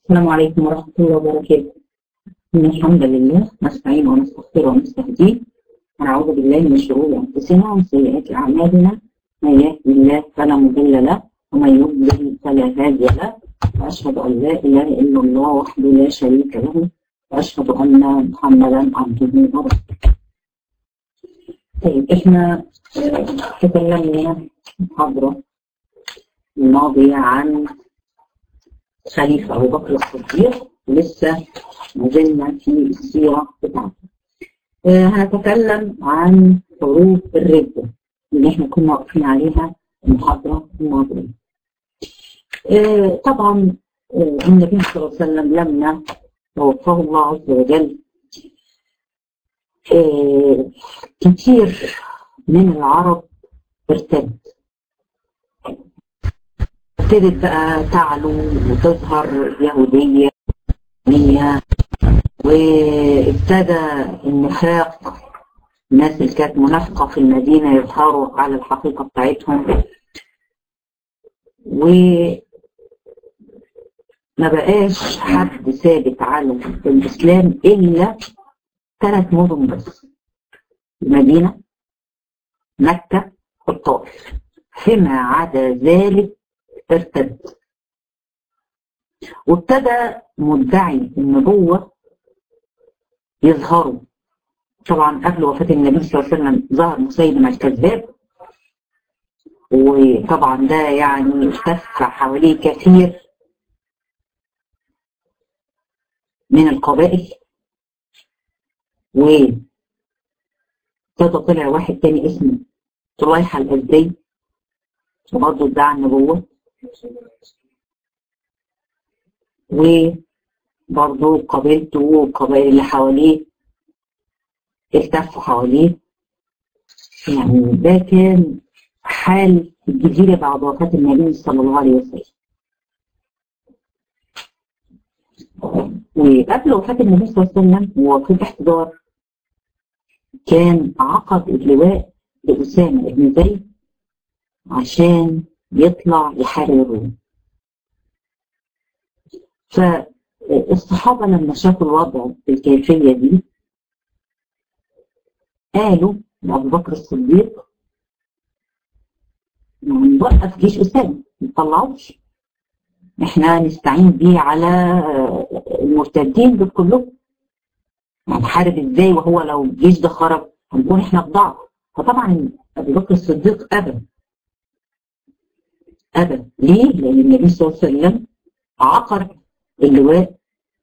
السلام عليكم ورحمة الله وبركاته إن الحمد لله نستعين ونستغفر ونستهديه ونعوذ بالله من شرور أنفسنا ومن سيئات أعمالنا من يهد الله فلا مضل له ومن يضلل فلا هادي له وأشهد أن لا إله إلا الله وحده لا شريك له وأشهد أن محمدا عبده ورسوله طيب إحنا تكلمنا المحاضرة الماضية عن خليفة أبو بكر الصديق ولسه ما زلنا في السيرة بتاعته. آه هنتكلم عن حروف الردة اللي احنا كنا واقفين عليها المحاضرة الماضية. آه طبعا آه النبي صلى الله عليه وسلم لما توفاه الله عز وجل آه كتير من العرب ارتد ابتدت بقى تعلو وتظهر يهودية وابتدى النفاق الناس اللي كانت منافقة في المدينة يظهروا على الحقيقة بتاعتهم و ما بقاش حد ثابت على الإسلام إلا ثلاث مدن بس المدينة مكة والطائف فيما عدا ذلك ارتد وابتدى مدعي النبوة يظهروا طبعا قبل وفاة النبي صلى الله عليه وسلم ظهر مسيلمة الكذاب وطبعا ده يعني التف حواليه كثير من القبائل و ابتدى طلع واحد تاني اسمه طليحة الأزدي وبرضه ادعى النبوة وبرضه قبيلته والقبائل اللي حواليه التفوا حواليه يعني ده كان حال الجزيرة بعد وفاة النبي صلى الله عليه وسلم وقبل وفاة النبي صلى الله عليه وسلم وفي الاحتضار كان عقد اللواء لأسامة بن زيد عشان يطلع يحارب الروم فالصحابة لما شافوا الوضع بالكيفية دي قالوا لأبو بكر الصديق نوقف جيش أسامة ما نطلعوش احنا نستعين بيه على المرتدين دول كلهم هنحارب ازاي وهو لو الجيش ده خرج هنكون احنا في ضعف فطبعا ابو بكر الصديق ابى ابى ليه؟ لان النبي صلى الله عليه وسلم عقر اللواء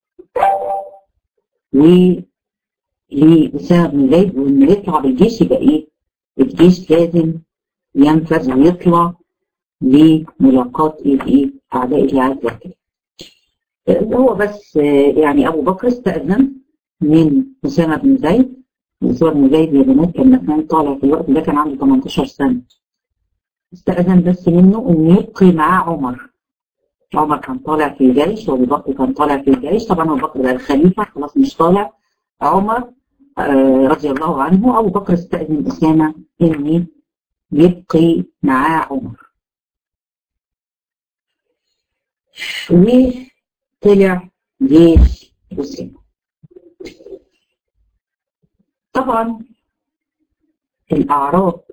و لأسامة بن زيد وإنه يطلع بالجيش يبقى إيه؟ الجيش لازم ينفذ ويطلع لملاقاة إيه؟ أعداء الله عز وجل. هو بس يعني أبو بكر استأذن من أسامة بن زيد أسامة بن زيد يا بنات كان كان طالع في الوقت ده كان عنده 18 سنة. استأذن بس منه إنه يبقي معاه عمر. عمر كان طالع في الجيش وأبو بكر كان طالع في الجيش طبعا أبو بكر بقى الخليفة خلاص مش طالع عمر آه رضي الله عنه أبو بكر استأذن أسامة إن يبقي معاه عمر. وطلع جيش أسامة. طبعا الأعراب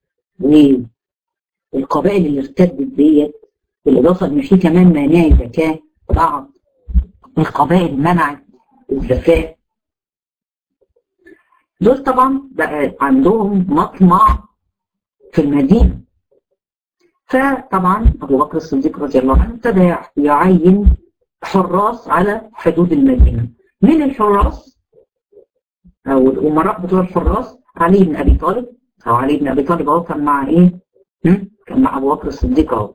والقبائل اللي ارتدت ديت بالإضافة إن في كمان مانع زكاة بعض القبائل منعت الزكاة دول طبعا بقى عندهم مطمع في المدينة فطبعا أبو بكر الصديق رضي الله عنه ابتدى يعين حراس على حدود المدينة من الحراس أو الأمراء بتوع الحراس علي بن أبي طالب أو علي بن أبي طالب أهو كان مع إيه؟ كان مع أبو بكر الصديق أهو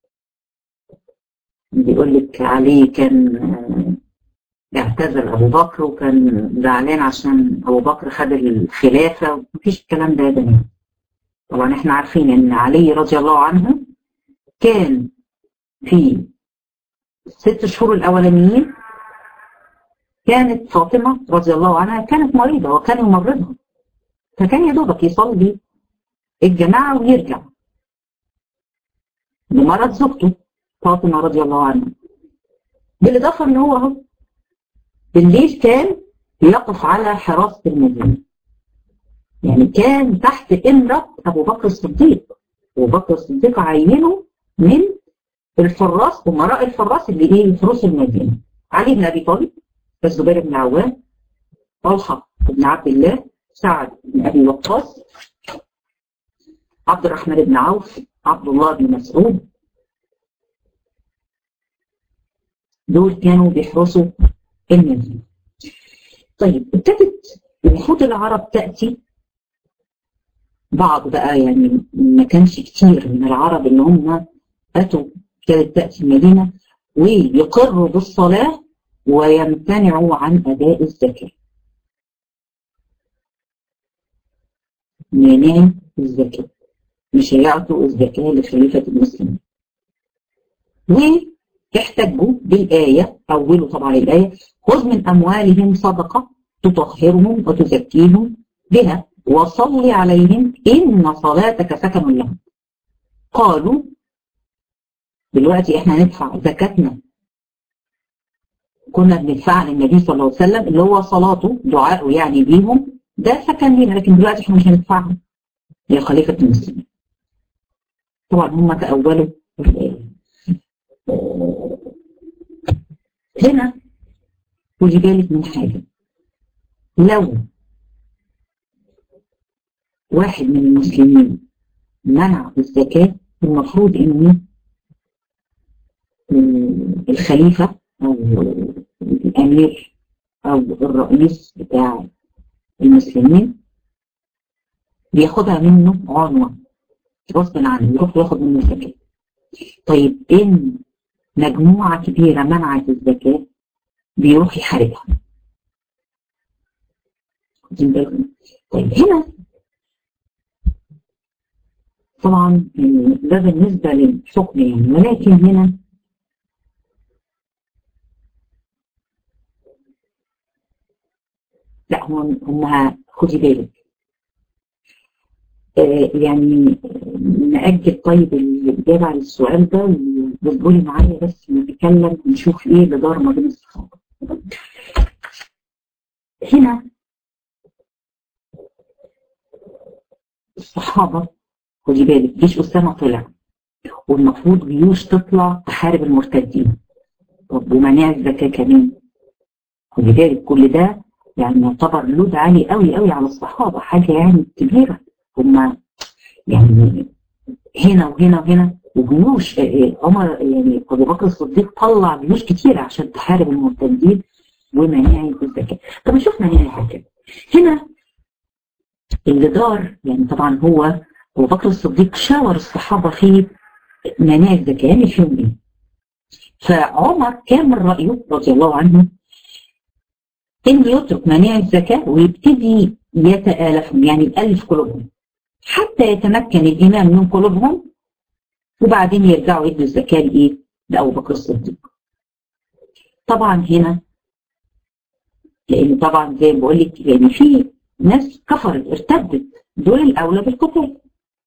بيقول لك علي كان اعتزل ابو بكر وكان زعلان عشان ابو بكر خد الخلافه مفيش الكلام ده يا بنات طبعا احنا عارفين ان علي رضي الله عنه كان في الست شهور الاولانيين كانت فاطمه رضي الله عنها كانت مريضه وكان يمرضها فكان يا دوبك يصلي الجماعه ويرجع بمرض زوجته فاطمه رضي الله عنها بالاضافه ان هو اهو بالليل كان يقف على حراسه المدينه يعني كان تحت امره ابو بكر الصديق ابو بكر الصديق عينه من الفراس امراء الفراس اللي ايه يفرسوا المدينه علي بن ابي طالب الزبير بن عوام طلحه بن عبد الله سعد بن ابي وقاص عبد الرحمن بن عوف عبد الله بن مسعود دول كانوا بيحرسوا المدينه طيب ابتدت وفود العرب تاتي بعض بقى يعني ما كانش كتير من العرب اللي هم اتوا كانت تاتي المدينه ويقروا بالصلاه ويمتنعوا عن اداء الزكاه منع الزكاه مش هيعطوا الزكاه لخليفه المسلمين ويحتجوا بالايه اولوا طبعا الايه خذ من اموالهم صدقه تطهرهم وتزكيهم بها وصل عليهم إن صلاتك سكن لهم قالوا دلوقتي احنا ندفع زكاتنا كنا بندفعها للنبي صلى الله عليه وسلم اللي هو صلاته دعاءه يعني بيهم ده سكن لنا لكن دلوقتي احنا مش هندفعها يا خليفة المسلمين طبعا هم تأولوا هنا خدي بالك من حاجة لو واحد من المسلمين منع الزكاة المفروض ان الخليفة او الامير او الرئيس بتاع المسلمين بياخدها منه عنوة غصب عنه يروح ياخد منه الزكاة طيب ان مجموعة كبيرة منعت الزكاة بيروح يحاربها طيب هنا طبعا ده بالنسبة للحكم يعني ولكن هنا لا هم هم خدي بالك آه يعني نأجل طيب الإجابة على السؤال ده واصبري معايا بس نتكلم ونشوف إيه اللي دار ما بين الصحابة. هنا الصحابة خدي بالك جيش أسامة طلع والمفروض جيوش تطلع تحارب المرتدين طب ومناع الزكاة كمان خدي بالك كل ده يعني يعتبر لود عالي قوي قوي على الصحابة حاجة يعني كبيرة هم يعني هنا وهنا وهنا وجيوش عمر يعني ابو بكر الصديق طلع جيوش كتيرة عشان تحارب المرتدين ومناعي الزكاة طب نشوف مناعي الزكاة هنا اللي دار يعني طبعا هو ابو بكر الصديق شاور الصحابة في مناع الزكاة مش فيهم ايه فعمر كان من رأيه رضي الله عنه ان يترك مناع الزكاة ويبتدي يتآلفهم يعني يألف قلوبهم حتى يتمكن الإمام من قلوبهم وبعدين يرجعوا يدوا الزكاة لإيه؟ لأبو بكر الصديق. طبعا هنا لأن طبعا زي ما بقول لك يعني في ناس كفرت ارتدت دول الأولى بالقتال.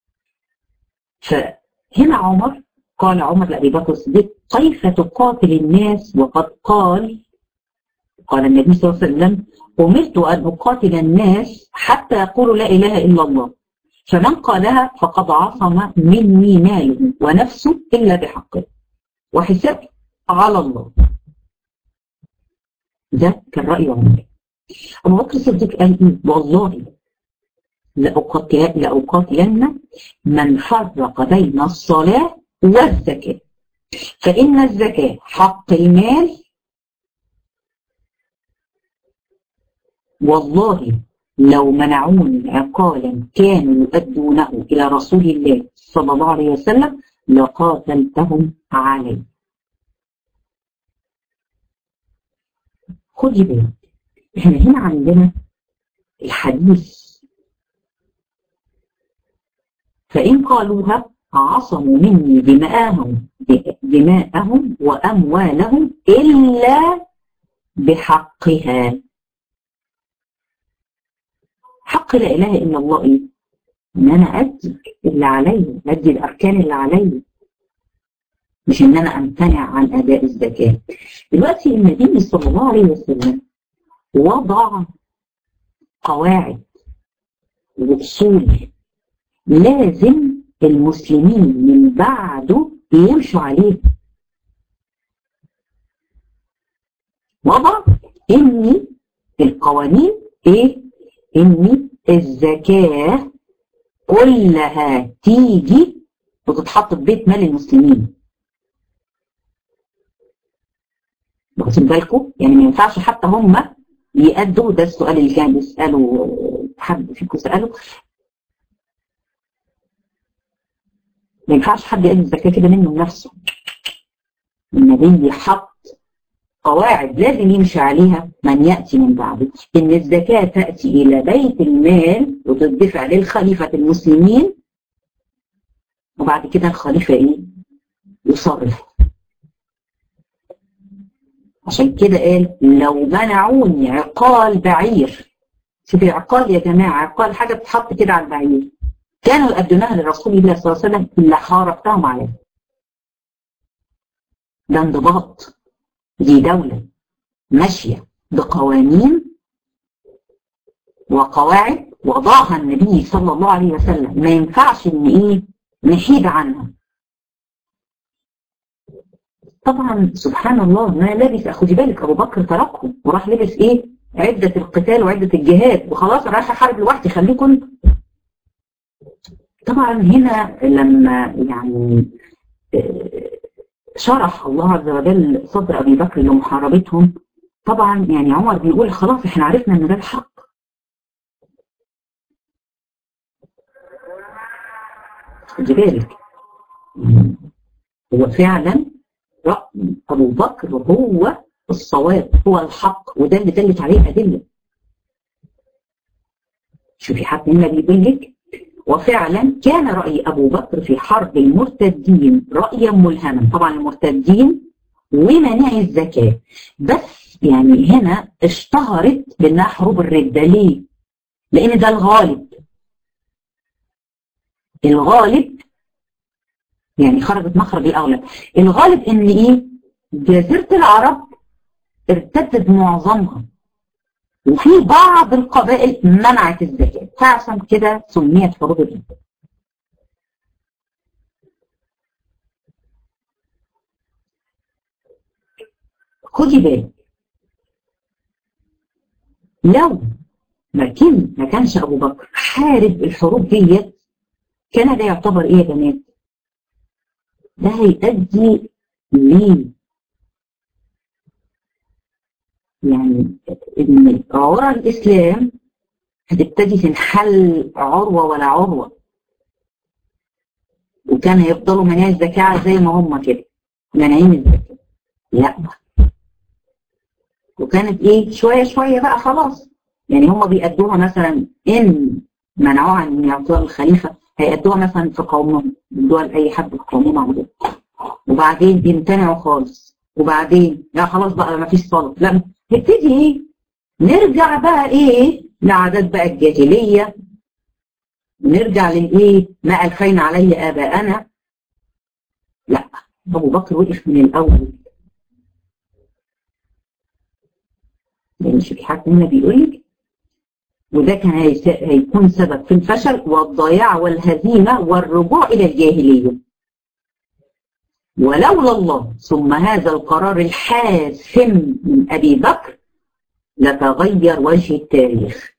فهنا عمر قال عمر لأبي بكر الصديق كيف تقاتل الناس وقد قال قال النبي صلى الله عليه وسلم أمرت أن أقاتل الناس حتى يقولوا لا إله إلا الله فمن قالها فقد عصم مني ماله ونفسه إلا بحقه وحسابه على الله ده كان رأي عمر أبو بكر الصديق قال إيه والله لأقاتلن من فرق بين الصلاة والزكاة فإن الزكاة حق المال والله لو منعوني عقالا كانوا يؤدونه إلى رسول الله صلى الله عليه وسلم لقاتلتهم عليه خدي بالك احنا هنا عندنا الحديث فإن قالوها عصموا مني دماءهم دماءهم وأموالهم إلا بحقها حق لا اله الا الله ايه؟ ان انا ادي اللي عليا ادي الاركان اللي عليا مش ان انا امتنع عن اداء الزكاه دلوقتي النبي صلى الله عليه وسلم وضع قواعد واصول لازم المسلمين من بعده يمشوا عليه وضع ان القوانين ايه ان الزكاه كلها تيجي وتتحط في بيت مال المسلمين واخدين بالكم يعني ما ينفعش حتى هم يأدوا ده السؤال اللي كان بيسأله حد فيكم سأله ما ينفعش حد يأدي الزكاة كده منه لنفسه النبي حط قواعد لازم يمشي عليها من يأتي من بعده إن الزكاة تأتي إلى بيت المال وتدفع للخليفة المسلمين وبعد كده الخليفة إيه؟ يصرف عشان كده قال لو منعوني عقال بعير شوفي عقال يا جماعة عقال حاجة بتتحط كده على البعير كانوا يقدموها لرسول الله صلى الله عليه وسلم اللي حاربتهم عليه ده انضباط دي دولة ماشية بقوانين وقواعد وضعها النبي صلى الله عليه وسلم ما ينفعش ان ايه نحيد عنها طبعا سبحان الله ما لبس خدي بالك ابو بكر تركهم وراح لبس ايه عدة القتال وعدة الجهاد وخلاص رايح احارب لوحدي خليكم طبعا هنا لما يعني شرح الله عز وجل صدر ابي بكر لمحاربتهم طبعا يعني عمر بيقول خلاص احنا عرفنا ان ده الحق خدي بالك هو فعلا رأي ابو بكر هو الصواب هو الحق وده اللي دلت عليه ادله شوفي حتى هنا بيقول لك وفعلا كان رأي أبو بكر في حرب المرتدين رأيا ملهما طبعا المرتدين ومنع الزكاة بس يعني هنا اشتهرت بأنها حروب الردة ليه؟ لأن ده الغالب الغالب يعني خرجت مخرج الأغلب الغالب إن إيه؟ جزيرة العرب ارتدت معظمها وفي بعض القبائل منعت الزكاة فعشان كده سميت حروب الردة خدي بالك لو ما كان ما كانش ابو بكر حارب الحروب ديت كان ده يعتبر ايه يا بنات؟ ده هيؤدي ليه يعني ان عرى الاسلام هتبتدي تنحل عروه ولا عروه وكان هيفضلوا مناع الزكاه زي ما هم كده مانعين الزكاه لا وكانت ايه شويه شويه بقى خلاص يعني هم بيأدوها مثلا ان منعوها ان يعطوها الخليفه هيأدوها مثلا في قومهم يدوها لاي حد في قومهم عندهم وبعدين بيمتنعوا خالص وبعدين لا خلاص بقى ما فيش صلاه لا نبتدي ايه نرجع بقى ايه لعادات بقى الجاهلية نرجع للايه ما ألفينا عليه آباءنا لا أبو بكر وقف من الأول لأن شوفي حتى هنا بيقول لك وده كان هيكون سبب في الفشل والضياع والهزيمة والرجوع إلى الجاهلية ولولا الله ثم هذا القرار الحاسم من أبي بكر لتغير وجه التاريخ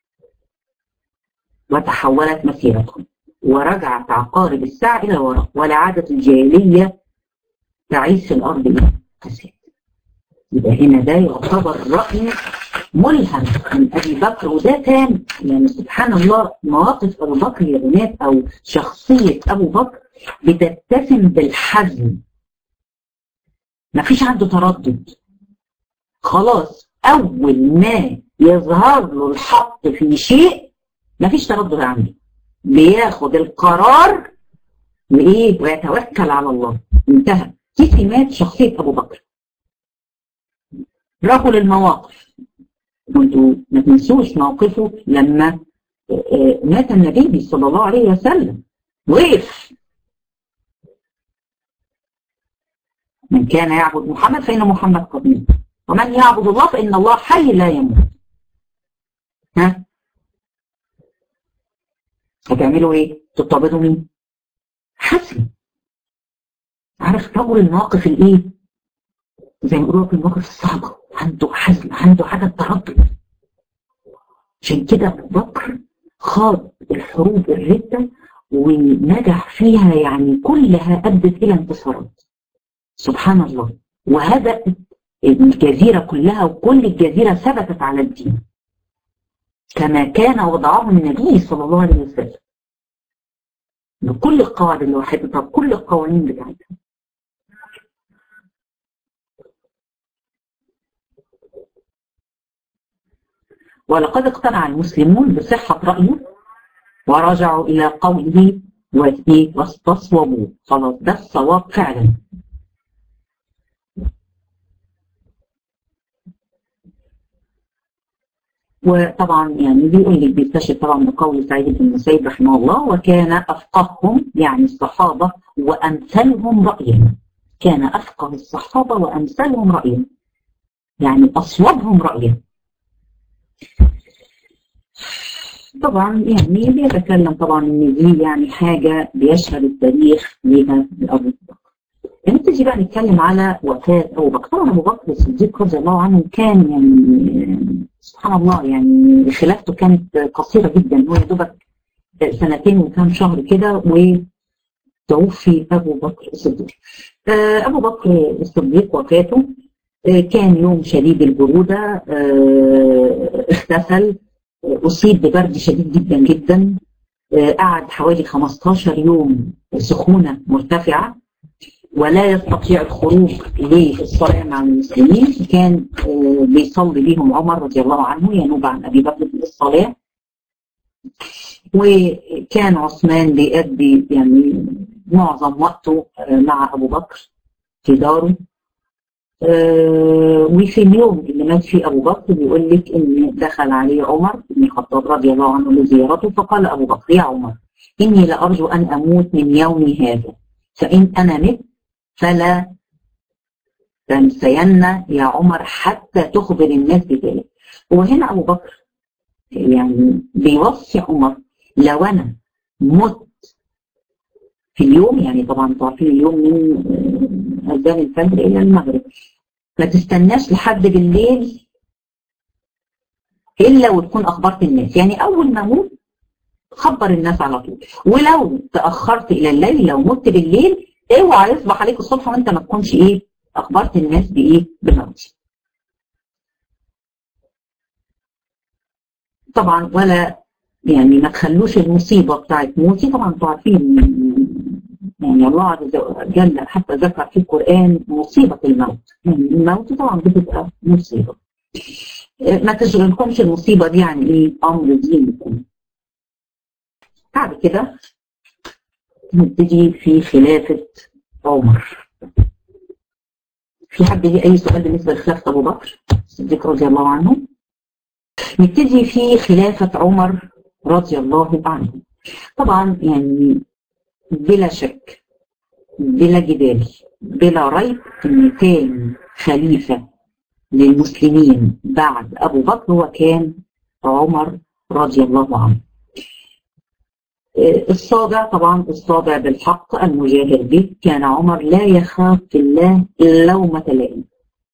وتحولت مسيرتهم ورجعت عقارب الساعة إلى وراء ولعادة الجاهلية تعيش في الأرض فساد يبقى هنا ده يعتبر رأي ملهم من أبي بكر وده كان يعني سبحان الله مواقف أبو بكر يا بنات أو شخصية أبو بكر بتتسم بالحزم ما فيش عنده تردد خلاص أول ما يظهر له الحق في شيء ما فيش تردد عنده بياخد القرار وإيه ويتوكل على الله انتهى دي سمات شخصية أبو بكر رجل المواقف وانتوا ما تنسوش موقفه لما مات النبي صلى الله عليه وسلم وقف من كان يعبد محمد فإن محمد قد مات ومن يعبد الله فإن الله حي لا يموت ها هتعملوا ايه تطبطوا مين حسن عارف رجل المواقف الايه زي ما بيقولوا في المواقف الصعبه عنده حزم عنده حاجه تردد عشان كده ابو بكر خاض الحروب الرده ونجح فيها يعني كلها ادت الى انتصارات سبحان الله وهدأت الجزيره كلها وكل الجزيره ثبتت على الدين كما كان وضعه النبي صلى الله عليه وسلم بكل القواعد اللي وحدتها بكل القوانين بتاعتها ولقد اقتنع المسلمون بصحة رأيه ورجعوا إلى قوله واستصوبوا خلاص ده الصواب فعلا وطبعا يعني بيقول لك بيستشهد طبعا بقول سعيد بن المسيب رحمه الله وكان افقههم يعني الصحابه وامثلهم رايا كان افقه الصحابه وامثلهم رايا يعني اصوبهم رايا طبعا يعني بيتكلم طبعا ان دي يعني حاجه بيشهد التاريخ ليها لابو بكر يعني تيجي بقى نتكلم على وفاه ابو بكر طبعا ابو بكر الصديق رضي الله عنه كان يعني سبحان الله يعني خلافته كانت قصيره جدا هو يا دوبك سنتين وكام شهر كده وتوفي ابو بكر الصديق ابو بكر الصديق وفاته كان يوم شديد البروده اغتسل اصيب ببرد شديد جدا جدا قعد حوالي 15 يوم سخونه مرتفعه ولا يستطيع الخروج للصلاة مع المسلمين كان بيصلي بهم عمر رضي الله عنه ينوب عن أبي بكر في الصلاة وكان عثمان بيأدي يعني معظم وقته مع أبو بكر في داره وفي اليوم اللي مات فيه أبو بكر بيقول لك إن دخل عليه عمر بن الخطاب رضي الله عنه لزيارته فقال أبو بكر يا عمر إني لأرجو أن أموت من يومي هذا فإن أنا مت فلا تنسين يا عمر حتى تخبر الناس بذلك وهنا أبو بكر يعني بيوصي عمر لو أنا مت في اليوم يعني طبعا تعرفين اليوم من أذان الفجر إلى المغرب ما تستناش لحد بالليل إلا وتكون أخبرت الناس يعني أول ما أموت خبر الناس على طول ولو تأخرت إلى الليل لو مت بالليل اوعى يصبح عليك الصبح وانت ما تكونش ايه اخبرت الناس بايه بموتي طبعا ولا يعني ما تخلوش المصيبه بتاعت موتي طبعا انتوا عارفين يعني الله عز وجل حتى ذكر في القران مصيبه الموت يعني الموت طبعا بتبقى مصيبه ما تشغلكمش المصيبه دي عن ايه امر دينكم بعد كده نبتدي في خلافة عمر في حد ليه أي سؤال بالنسبة لخلافة أبو بكر الصديق رضي الله عنه نبتدي في خلافة عمر رضي الله عنه طبعا يعني بلا شك بلا جدال بلا ريب ان كان خليفة للمسلمين بعد أبو بكر هو كان عمر رضي الله عنه الصابع طبعا الصابع بالحق المجاهر به كان عمر لا يخاف في الله لومة لائم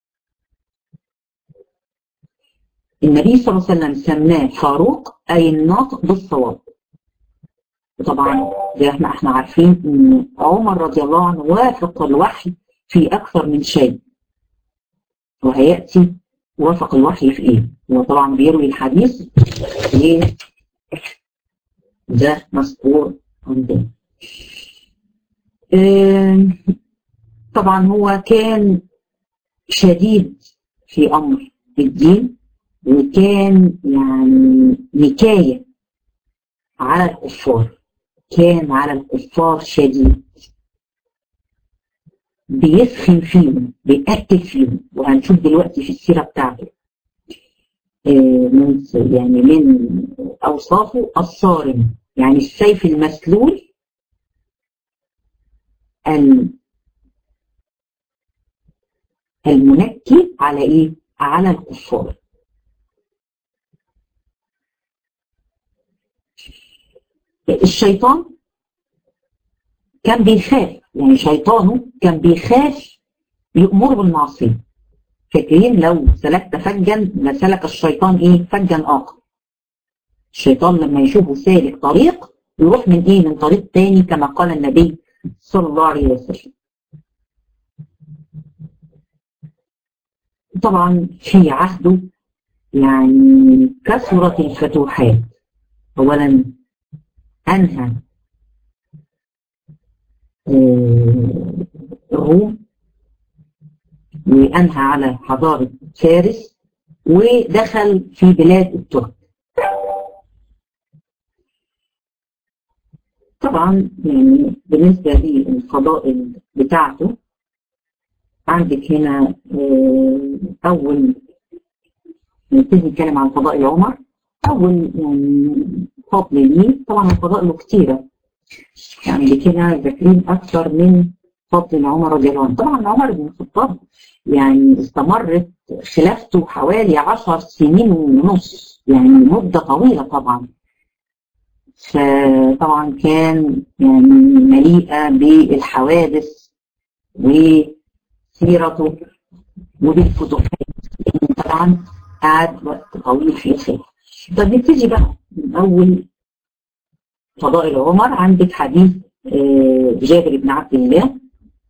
النبي صلى الله عليه وسلم سماه فاروق أي الناطق بالصواب طبعا زي ما احنا عارفين ان عمر رضي الله عنه وافق الوحي في اكثر من شيء وهياتي وافق الوحي في ايه؟ هو طبعا بيروي الحديث ايه ده مذكور عندنا اه طبعا هو كان شديد في امر الدين وكان يعني نكايه على الكفار كان على الكفار شديد بيسخن فيهم بيقتل فيهم وهنشوف دلوقتي في السيره بتاعته من يعني من اوصافه الصارم يعني السيف المسلول المنكي على ايه على الكفار الشيطان كان بيخاف يعني شيطانه كان بيخاف يأمر بالمعصية فاكرين لو سلكت فجا لسلك الشيطان ايه فجا اخر الشيطان لما يشوفه سالك طريق يروح من ايه من طريق تاني كما قال النبي صلى الله عليه وسلم طبعا في عهده يعني كثرت الفتوحات اولا انهى الروم وانهى على حضاره فارس ودخل في بلاد الترك طبعا يعني بالنسبه للفضائل بتاعته عندك هنا اول نبتدي نتكلم عن فضائل عمر اول يعني فضل ليه طبعا فضائله كتيره يعني كده ذاكرين اكثر من فضل عمر رضي الله عنه طبعا عمر بن الخطاب يعني استمرت خلافته حوالي عشر سنين ونص يعني مدة طويلة طبعا فطبعا كان يعني مليئة بالحوادث وسيرته وبالفتوحات طبعا قعد وقت طويل في الخلاف طب نبتدي بقى من أول فضائل عمر عندك حديث جابر بن عبد الله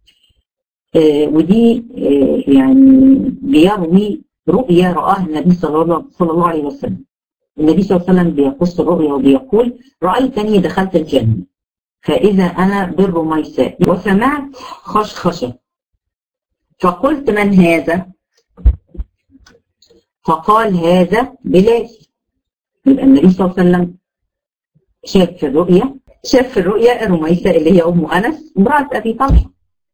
ودي يعني بيروي رؤيا رآها النبي صلى الله, صلى الله عليه وسلم النبي صلى الله عليه وسلم بيقص الرؤيا وبيقول رأيتني دخلت الجنة فإذا أنا بالرميساء وسمعت خشخشة فقلت من هذا فقال هذا بلال يبقى النبي صلى الله عليه وسلم شاف في الرؤيا شاف في الرؤيا الرميسة اللي هي أم أنس امرأة أبي طلحة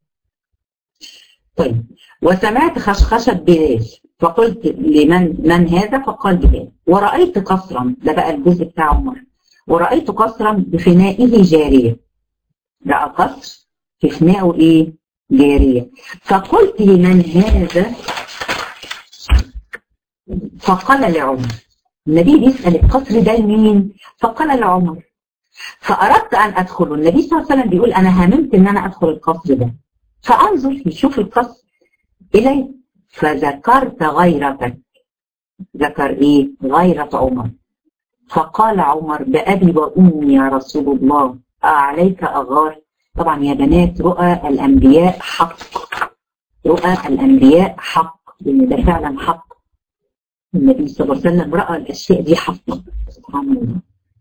طيب وسمعت خشخشة بلال فقلت لمن من هذا فقال بلال ورأيت قصرا ده بقى الجزء بتاع عمر ورأيت قصرا بفنائه جارية رأى قصر في فنائه ايه جارية فقلت لمن هذا فقال لعمر النبي بيسأل القصر ده لمين فقال لعمر فأردت أن أدخله النبي صلى الله عليه وسلم بيقول أنا هممت إن أنا أدخل القصر ده فأنظر يشوف القصر إلي فذكرت غيرتك ذكر إيه غيرة عمر فقال عمر بأبي وأمي يا رسول الله أعليك أغار طبعا يا بنات رؤى الأنبياء حق رؤى الأنبياء حق لأن ده فعلا حق النبي صلى الله عليه وسلم رأى الأشياء دي حقا سبحان الله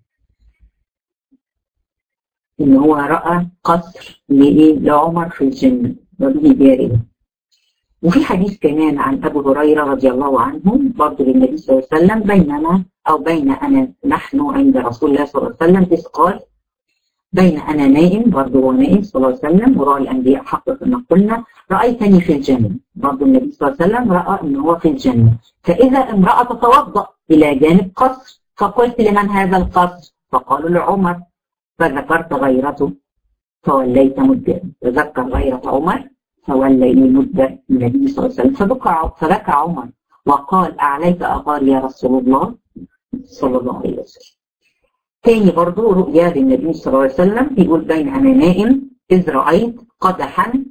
إن هو رأى قصر لعمر في الجنة وبه جارية وفي حديث كمان عن أبو هريرة رضي الله عنه برضه للنبي صلى الله عليه وسلم بيننا أو بين أنا نحن عند رسول الله صلى الله عليه وسلم إذ قال بين أنا نائم برضه هو نائم صلى الله عليه وسلم ورأى الأنبياء حق كما قلنا رأيتني في الجنة برضه النبي صلى الله عليه وسلم رأى أن هو في الجنة فإذا امرأة تتوضأ إلى جانب قصر فقلت لمن هذا القصر فقالوا لعمر فذكرت غيرته فوليت مدبرا تذكر غيرة عمر فولي مدبر النبي صلى الله عليه وسلم فبكى فبكى عمر وقال أعليك أغار يا رسول الله صلى الله عليه وسلم تاني برضو رؤيا للنبي صلى الله عليه وسلم بيقول بين أنا نائم إذ رأيت قدحا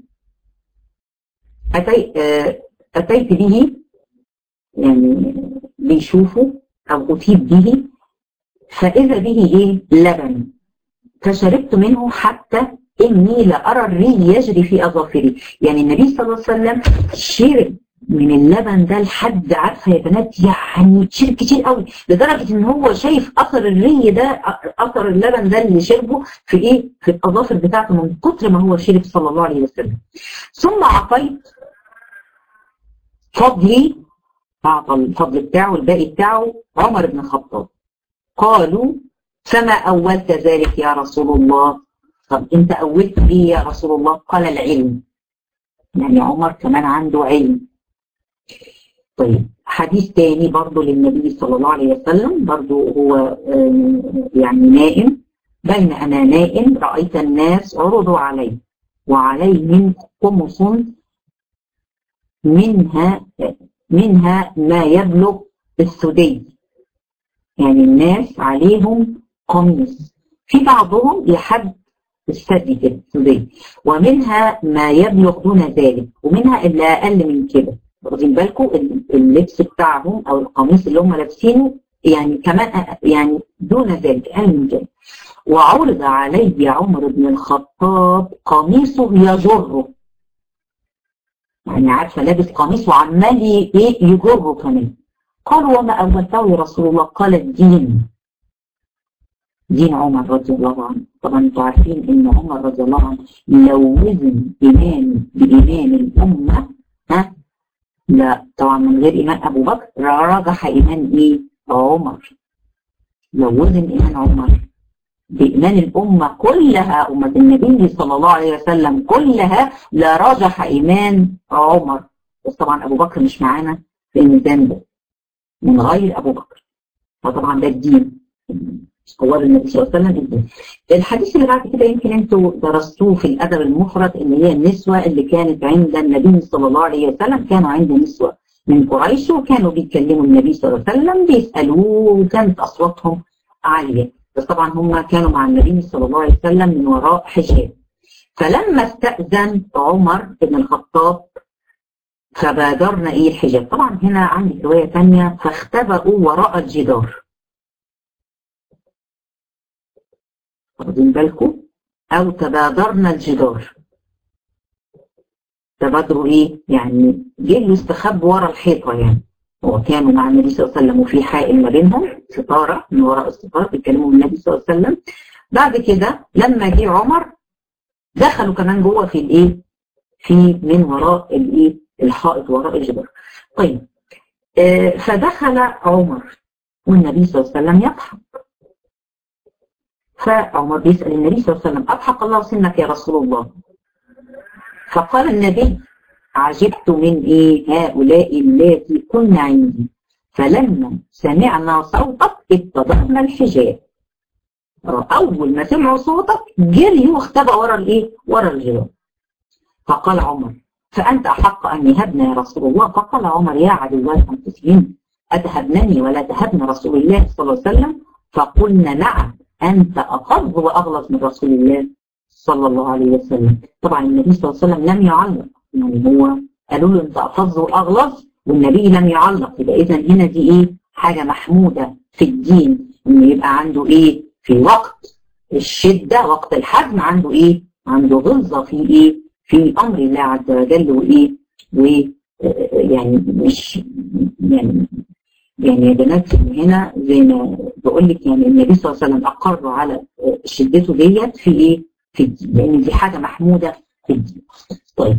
أتي أتيت به يعني بيشوفه أو أتيب به فإذا به إيه لبن فشربت منه حتى إني لأرى الري يجري في أظافري يعني النبي صلى الله عليه وسلم شرب من اللبن ده لحد عارفه يا بنات يعني شرب كتير قوي لدرجه ان هو شايف اثر الري ده اثر اللبن ده اللي شربه في ايه؟ في الاظافر بتاعته من كتر ما هو شرب صلى الله عليه وسلم. ثم اعطيت فضلي اعطى الفضل بتاعه الباقي بتاعه عمر بن الخطاب. قالوا فما اولت ذلك يا رسول الله؟ طب انت اولت ايه يا رسول الله؟ قال العلم. يعني عمر كمان عنده علم. طيب حديث تاني برضو للنبي صلى الله عليه وسلم برضو هو يعني نائم بين أنا نائم رأيت الناس عرضوا علي وعليهم قمص منها منها ما يبلغ السدي يعني الناس عليهم قميص في بعضهم لحد الثدي كده السدي ومنها ما يبلغ دون ذلك ومنها اللي اقل من كده واخدين بالكم اللبس بتاعهم او القميص اللي هم لابسينه يعني كمان يعني دون ذلك اقل من كده وعرض علي عمر بن الخطاب قميصه يجره يعني عارفه لابس قميص وعمال ايه يجره كمان قال وما اولته يا رسول الله قال الدين دين عمر رضي الله عنه طبعا انتوا عارفين ان عمر رضي الله عنه لو وزن ايمان بايمان الامه ها لا طبعا من غير ايمان ابو بكر رجح ايمان ايه عمر لو وزن ايمان عمر بإيمان الأمة كلها أمة النبي صلى الله عليه وسلم كلها لرجح إيمان عمر بس طبعا أبو بكر مش معانا في الميزان ده من غير أبو بكر فطبعا ده الدين قوار النبي صلى الله عليه وسلم الدين الحديث اللي بعد كده يمكن انتوا درستوه في الأدب المفرد اللي هي النسوة اللي كانت عند النبي صلى الله عليه وسلم كانوا عند نسوة من قريش وكانوا بيكلموا النبي صلى الله عليه وسلم بيسألوه وكانت أصواتهم عالية بس طبعا هم كانوا مع النبي صلى الله عليه وسلم من وراء حجاب فلما استأذن عمر بن الخطاب فبادرنا ايه الحجاب طبعا هنا عندي رواية ثانية فاختبأوا وراء الجدار واخدين بالكم او تبادرنا الجدار تبادروا ايه يعني جه يستخبوا ورا الحيطة يعني وكانوا مع النبي صلى الله عليه وسلم وفي حائل ما بينهم ستارة من وراء الستارة بيتكلموا النبي صلى الله عليه وسلم بعد كده لما جه عمر دخلوا كمان جوه في الايه في من وراء الايه الحائط وراء الجدار طيب آه فدخل عمر والنبي صلى الله عليه وسلم يضحك فعمر بيسأل النبي صلى الله عليه وسلم أضحك الله سنك يا رسول الله فقال النبي عجبت من ايه هؤلاء اللاتي كن عندي فلما سمعنا صوتك اتضحنا الحجاب اول ما سمعوا صوتك جريوا واختبأ ورا الايه ورا الجدار فقال عمر فانت احق ان يهبنا يا رسول الله فقال عمر يا عدو الانفسين اتهبنني ولا تهبن رسول الله صلى الله عليه وسلم فقلنا نعم انت اقض واغلظ من رسول الله صلى الله عليه وسلم طبعا النبي صلى الله عليه وسلم لم يعلق يعني هو قالوا له انت افظ واغلظ والنبي لم يعلق يبقى اذا هنا دي ايه حاجه محموده في الدين ان يبقى عنده ايه في وقت الشده وقت الحزم عنده ايه عنده غلظه في ايه في امر الله عز وجل وايه و يعني مش يعني يعني يا بنات هنا زي ما بقول لك يعني النبي صلى الله عليه وسلم اقر على شدته ديت في ايه في الدين لان دي حاجه محموده في الدين طيب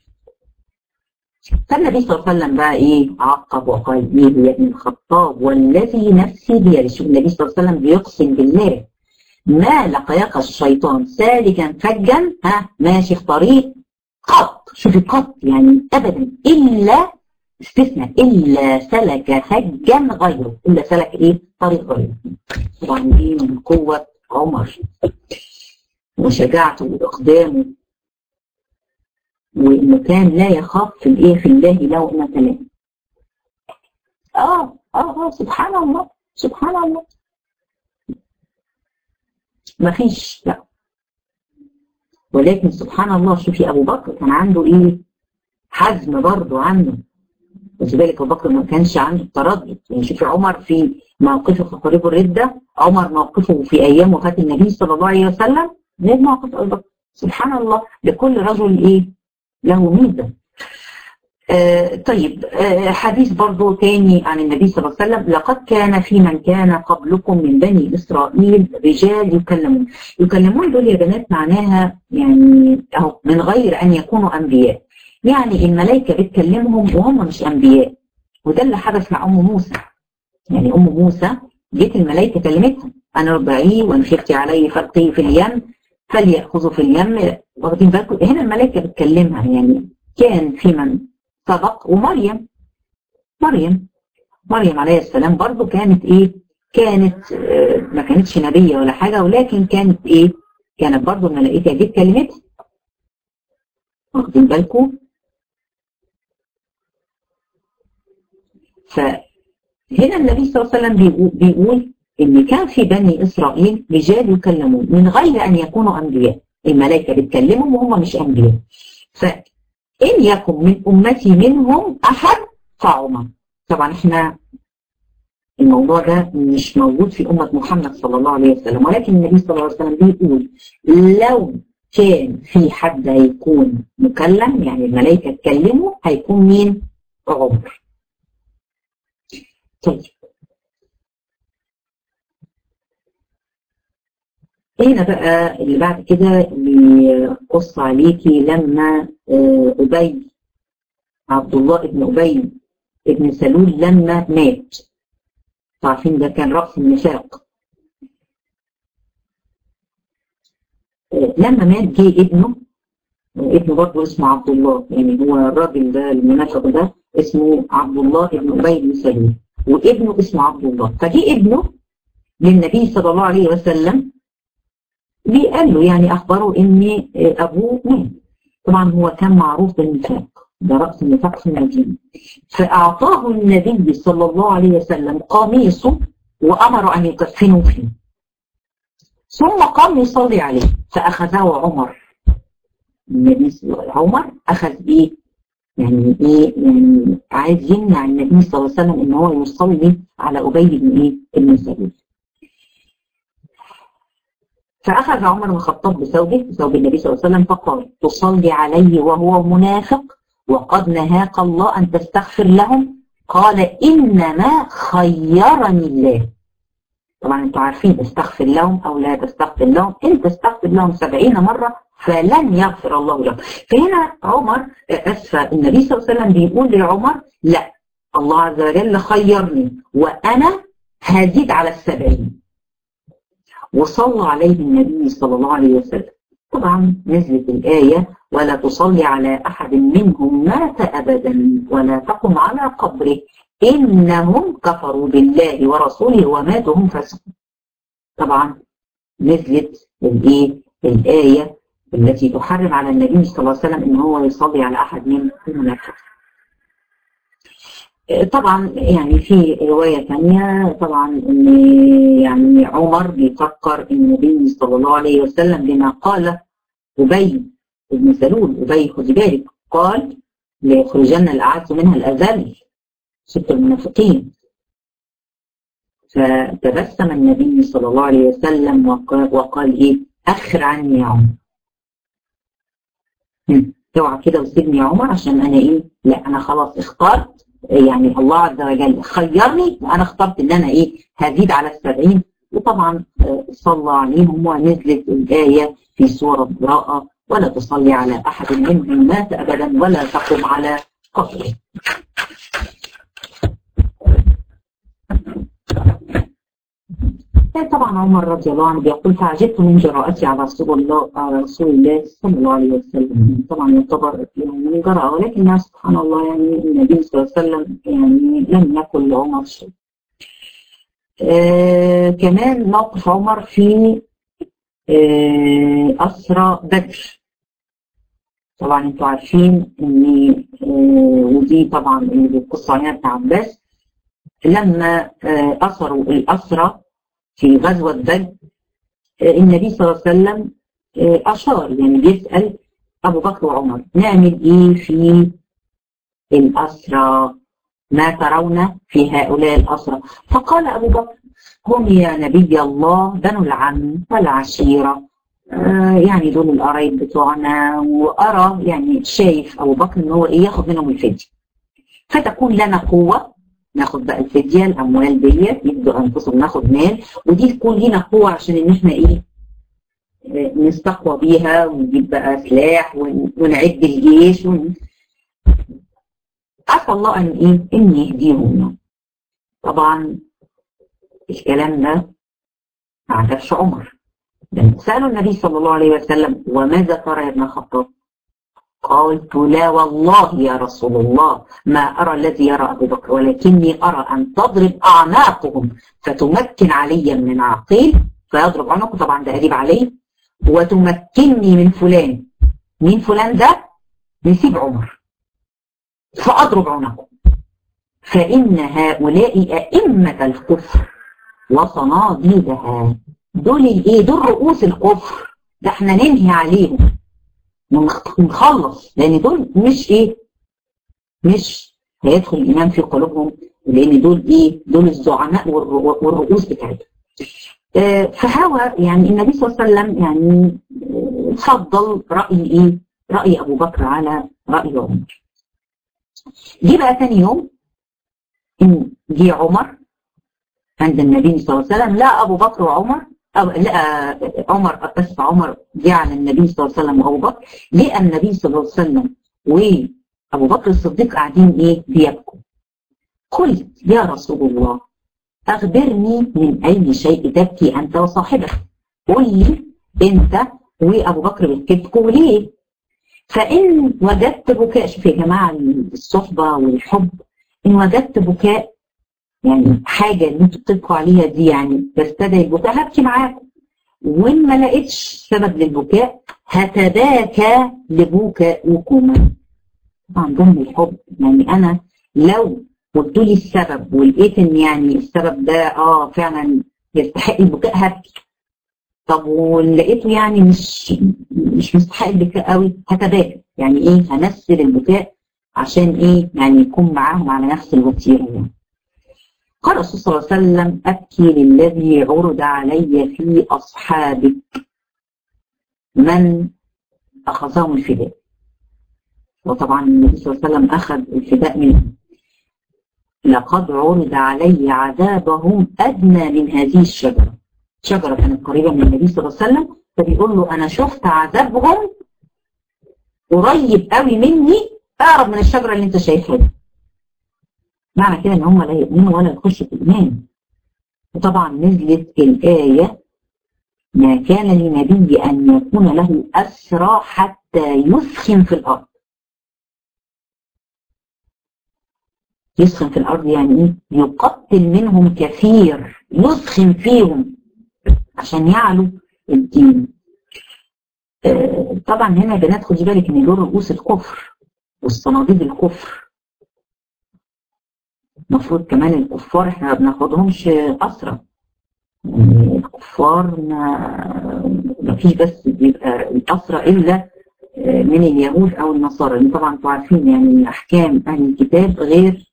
فالنبي صلى الله عليه وسلم بقى ايه عقب وقال ايه يا ابن الخطاب والذي نفسي بيده شوف النبي صلى الله عليه وسلم بيقسم بالله ما لقيك الشيطان سالكا فجا ها ماشي في طريق قط شوفي قط يعني ابدا الا استثناء الا سلك فجا غيره الا سلك ايه طريق غيره طبعا ايه من قوه عمر وشجاعته واقدامه وانه كان لا يخاف في الايه في الله لومة لائم اه اه اه سبحان الله سبحان الله ما فيش لا ولكن سبحان الله شوفي ابو بكر كان عنده ايه حزم برضه عنده خدي بالك ابو بكر ما كانش عنده تردد يعني شوفي عمر في موقفه في قريب الرده عمر موقفه في ايام وفاه النبي صلى الله عليه وسلم غير موقف ابو بكر سبحان الله لكل رجل ايه له ميزه آه طيب آه حديث برضو تاني عن النبي صلى الله عليه وسلم لقد كان في من كان قبلكم من بني إسرائيل رجال يكلمون يكلمون دول يا بنات معناها يعني أهو من غير أن يكونوا أنبياء يعني الملائكة بتكلمهم وهم مش أنبياء وده اللي حدث مع أم موسى يعني أم موسى جيت الملائكة كلمتها أنا ارضعيه وإن خفتي عليه فالقيه في اليم فليأخذوا في اليم واخدين بالكم هنا الملائكة بتكلمها يعني كان في من سبق ومريم مريم مريم عليه السلام برضو كانت ايه كانت آه ما كانتش نبية ولا حاجة ولكن كانت ايه كانت برضو الملائكة دي كلمتها واخدين بالكم فهنا النبي صلى الله عليه وسلم بيقول, بيقول ان كان في بني اسرائيل رجال يكلمون من غير ان يكونوا انبياء الملائكه بتكلمهم وهم مش انبياء فان يكن من امتي منهم احد فعمر طبعا احنا الموضوع ده مش موجود في امه محمد صلى الله عليه وسلم ولكن النبي صلى الله عليه وسلم بيقول لو كان في حد هيكون مكلم يعني الملائكه تكلمه هيكون مين؟ عمر. طيب هنا بقى اللي بعد كده بيقص عليكي لما أبي عبد الله ابن أبي ابن سلول لما مات عارفين ده كان رأس النفاق لما مات جه ابنه ابنه برضه اسمه عبد الله يعني هو الراجل ده المنافق ده اسمه عبد الله ابن أبي بن سلول وابنه اسمه عبد الله فجه ابنه للنبي صلى الله عليه وسلم قال له يعني اخبره ان ابوه مات طبعا هو كان معروف بالنفاق ده راس النفاق في المدينه فاعطاه النبي صلى الله عليه وسلم قميصه وامر ان يكفنوا فيه ثم قام يصلي عليه فاخذه عمر النبي عمر اخذ ايه يعني ايه يعني عايز يمنع النبي صلى الله عليه وسلم ان هو يصلي على ابي بن ايه ابن سلول فأخذ عمر بن الخطاب بثوبه بثوب النبي صلى الله عليه وسلم فقال تصلي عليه وهو منافق وقد نهاك الله أن تستغفر لهم قال إنما خيرني الله طبعا انتوا عارفين استغفر لهم أو لا تستغفر لهم إن تستغفر لهم سبعين مرة فلن يغفر الله لهم فهنا عمر أسفة النبي صلى الله عليه وسلم بيقول لعمر لا الله عز وجل خيرني وأنا هزيد على السبعين وصلى عليه النبي صلى الله عليه وسلم طبعا نزلت الآية ولا تصلي على أحد منهم مات أبدا ولا تقم على قبره إنهم كفروا بالله ورسوله وماتوا هم فاسقون طبعا نزلت الإيه الآية التي تحرم على النبي صلى الله عليه وسلم إن هو يصلي على أحد من المنافق طبعا يعني في رواية ثانية طبعا ان يعني عمر بيفكر النبي صلى الله عليه وسلم بما قال أبي بن سلول أبي خذ بالك قال ليخرجن الأعز منها الأذل ست المنافقين فتبسم النبي صلى الله عليه وسلم وقال, وقال ايه أخر عني يا عمر اوعى كده وسيبني يا عمر عشان انا ايه لا انا خلاص اخترت يعني الله عز وجل خيرني وانا اخترت ان انا ايه هزيد على السبعين وطبعا صلى عليهم ونزلت الآية في سورة براءة ولا تصلي على أحد منهم مات أبدا ولا تقم على قبره طبعا عمر رضي الله عنه بيقول فعجبت من جراءتي على رسول الله على رسول الله صلى الله عليه وسلم طبعا يعتبر يعني من جرأة ولكن سبحان الله يعني النبي صلى الله عليه وسلم يعني لم يكن لعمر شيء. آه كمان موقف عمر في آه أسرى بدر طبعا انتوا عارفين ان آه ودي طبعا اللي بيقص عليها ابن عباس لما آه أسروا الأسرى في غزوة بدر النبي صلى الله عليه وسلم أشار يعني بيسأل أبو بكر وعمر نعمل إيه في الأسرى ما ترون في هؤلاء الأسرى فقال أبو بكر هم يا نبي الله بنو العم والعشيرة آه يعني دول القرايب بتوعنا وأرى يعني شايف أبو بكر إن هو إيه ياخد منهم الفدية فتكون لنا قوة ناخد بقى الفدية الأموال ديت يبدوا أنفسهم ناخد مال ودي تكون لينا قوة عشان إن إحنا إيه نستقوى بيها ونجيب بقى سلاح ونعد الجيش ون... عسى الله أن إيه إن يهديهم طبعا الكلام ده ما عجبش عمر سألوا النبي صلى الله عليه وسلم وماذا ترى يا ابن الخطاب؟ قلت لا والله يا رسول الله ما أرى الذي يرى أبو بكر ولكني أرى أن تضرب أعناقهم فتمكن عليا من عقيل فيضرب عنقه طبعا ده قريب عليه وتمكنني من فلان مين فلان ده؟ نسيب عمر فأضرب عنقه فإن هؤلاء أئمة الكفر وصناديدها دول الايه دول رؤوس الكفر ده احنا ننهي عليهم ونخلص لان دول مش ايه مش هيدخل الايمان في قلوبهم لان دول ايه دول الزعماء والرؤوس بتاعتهم آه فهو يعني النبي صلى الله عليه وسلم يعني فضل راي ايه راي ابو بكر على راي عمر جه بقى ثاني يوم ان جه عمر عند النبي صلى الله عليه وسلم لا ابو بكر وعمر أو لا عمر بس عمر جه على النبي صلى الله عليه وسلم وابو بكر لقى النبي صلى الله عليه وسلم وابو بكر الصديق قاعدين ايه بيبكوا قلت يا رسول الله اخبرني من اي شيء تبكي انت وصاحبك قل لي انت وابو بكر بتبكوا ليه فان وجدت بكاء شوف يا جماعه الصحبه والحب ان وجدت بكاء يعني حاجة اللي انتوا بتبكوا عليها دي يعني تستدعي البكاء هبكي معاكم وان ما لقيتش سبب للبكاء هتباكى لبكائكما طبعا ضمن الحب يعني انا لو قلت لي السبب ولقيت ان يعني السبب ده اه فعلا يستحق البكاء هبكي طب ولقيته يعني مش مش مستحق البكاء قوي هتباكى يعني ايه هنسل البكاء عشان ايه يعني يكون معاهم على نفس الوتيره يعني قال الرسول صلى الله عليه وسلم أبكي للذي عرض علي في أصحابك من أخذهم الفداء وطبعا النبي صلى الله عليه وسلم أخذ الفداء منه لقد عرض علي عذابهم أدنى من هذه الشجرة شجرة كانت قريبة من النبي صلى الله عليه وسلم فبيقول له أنا شفت عذابهم قريب قوي مني أقرب من الشجرة اللي أنت شايفها دي معنى كده ان هم لا يؤمنوا ولا يخشوا في الايمان وطبعا نزلت الايه ما كان لنبي ان يكون له اسرى حتى يسخن في الارض يسخن في الارض يعني ايه يقتل منهم كثير يسخن فيهم عشان يعلو الدين آه طبعا هنا يا بنات خدي بالك ان دول رؤوس الكفر والصناديد الكفر المفروض كمان الكفار احنا ما بناخدهمش أسرى يعني الكفار ما, ما فيش بس بيبقى الأسرى إلا من اليهود أو النصارى لأن طبعا انتوا عارفين يعني أحكام أهل الكتاب غير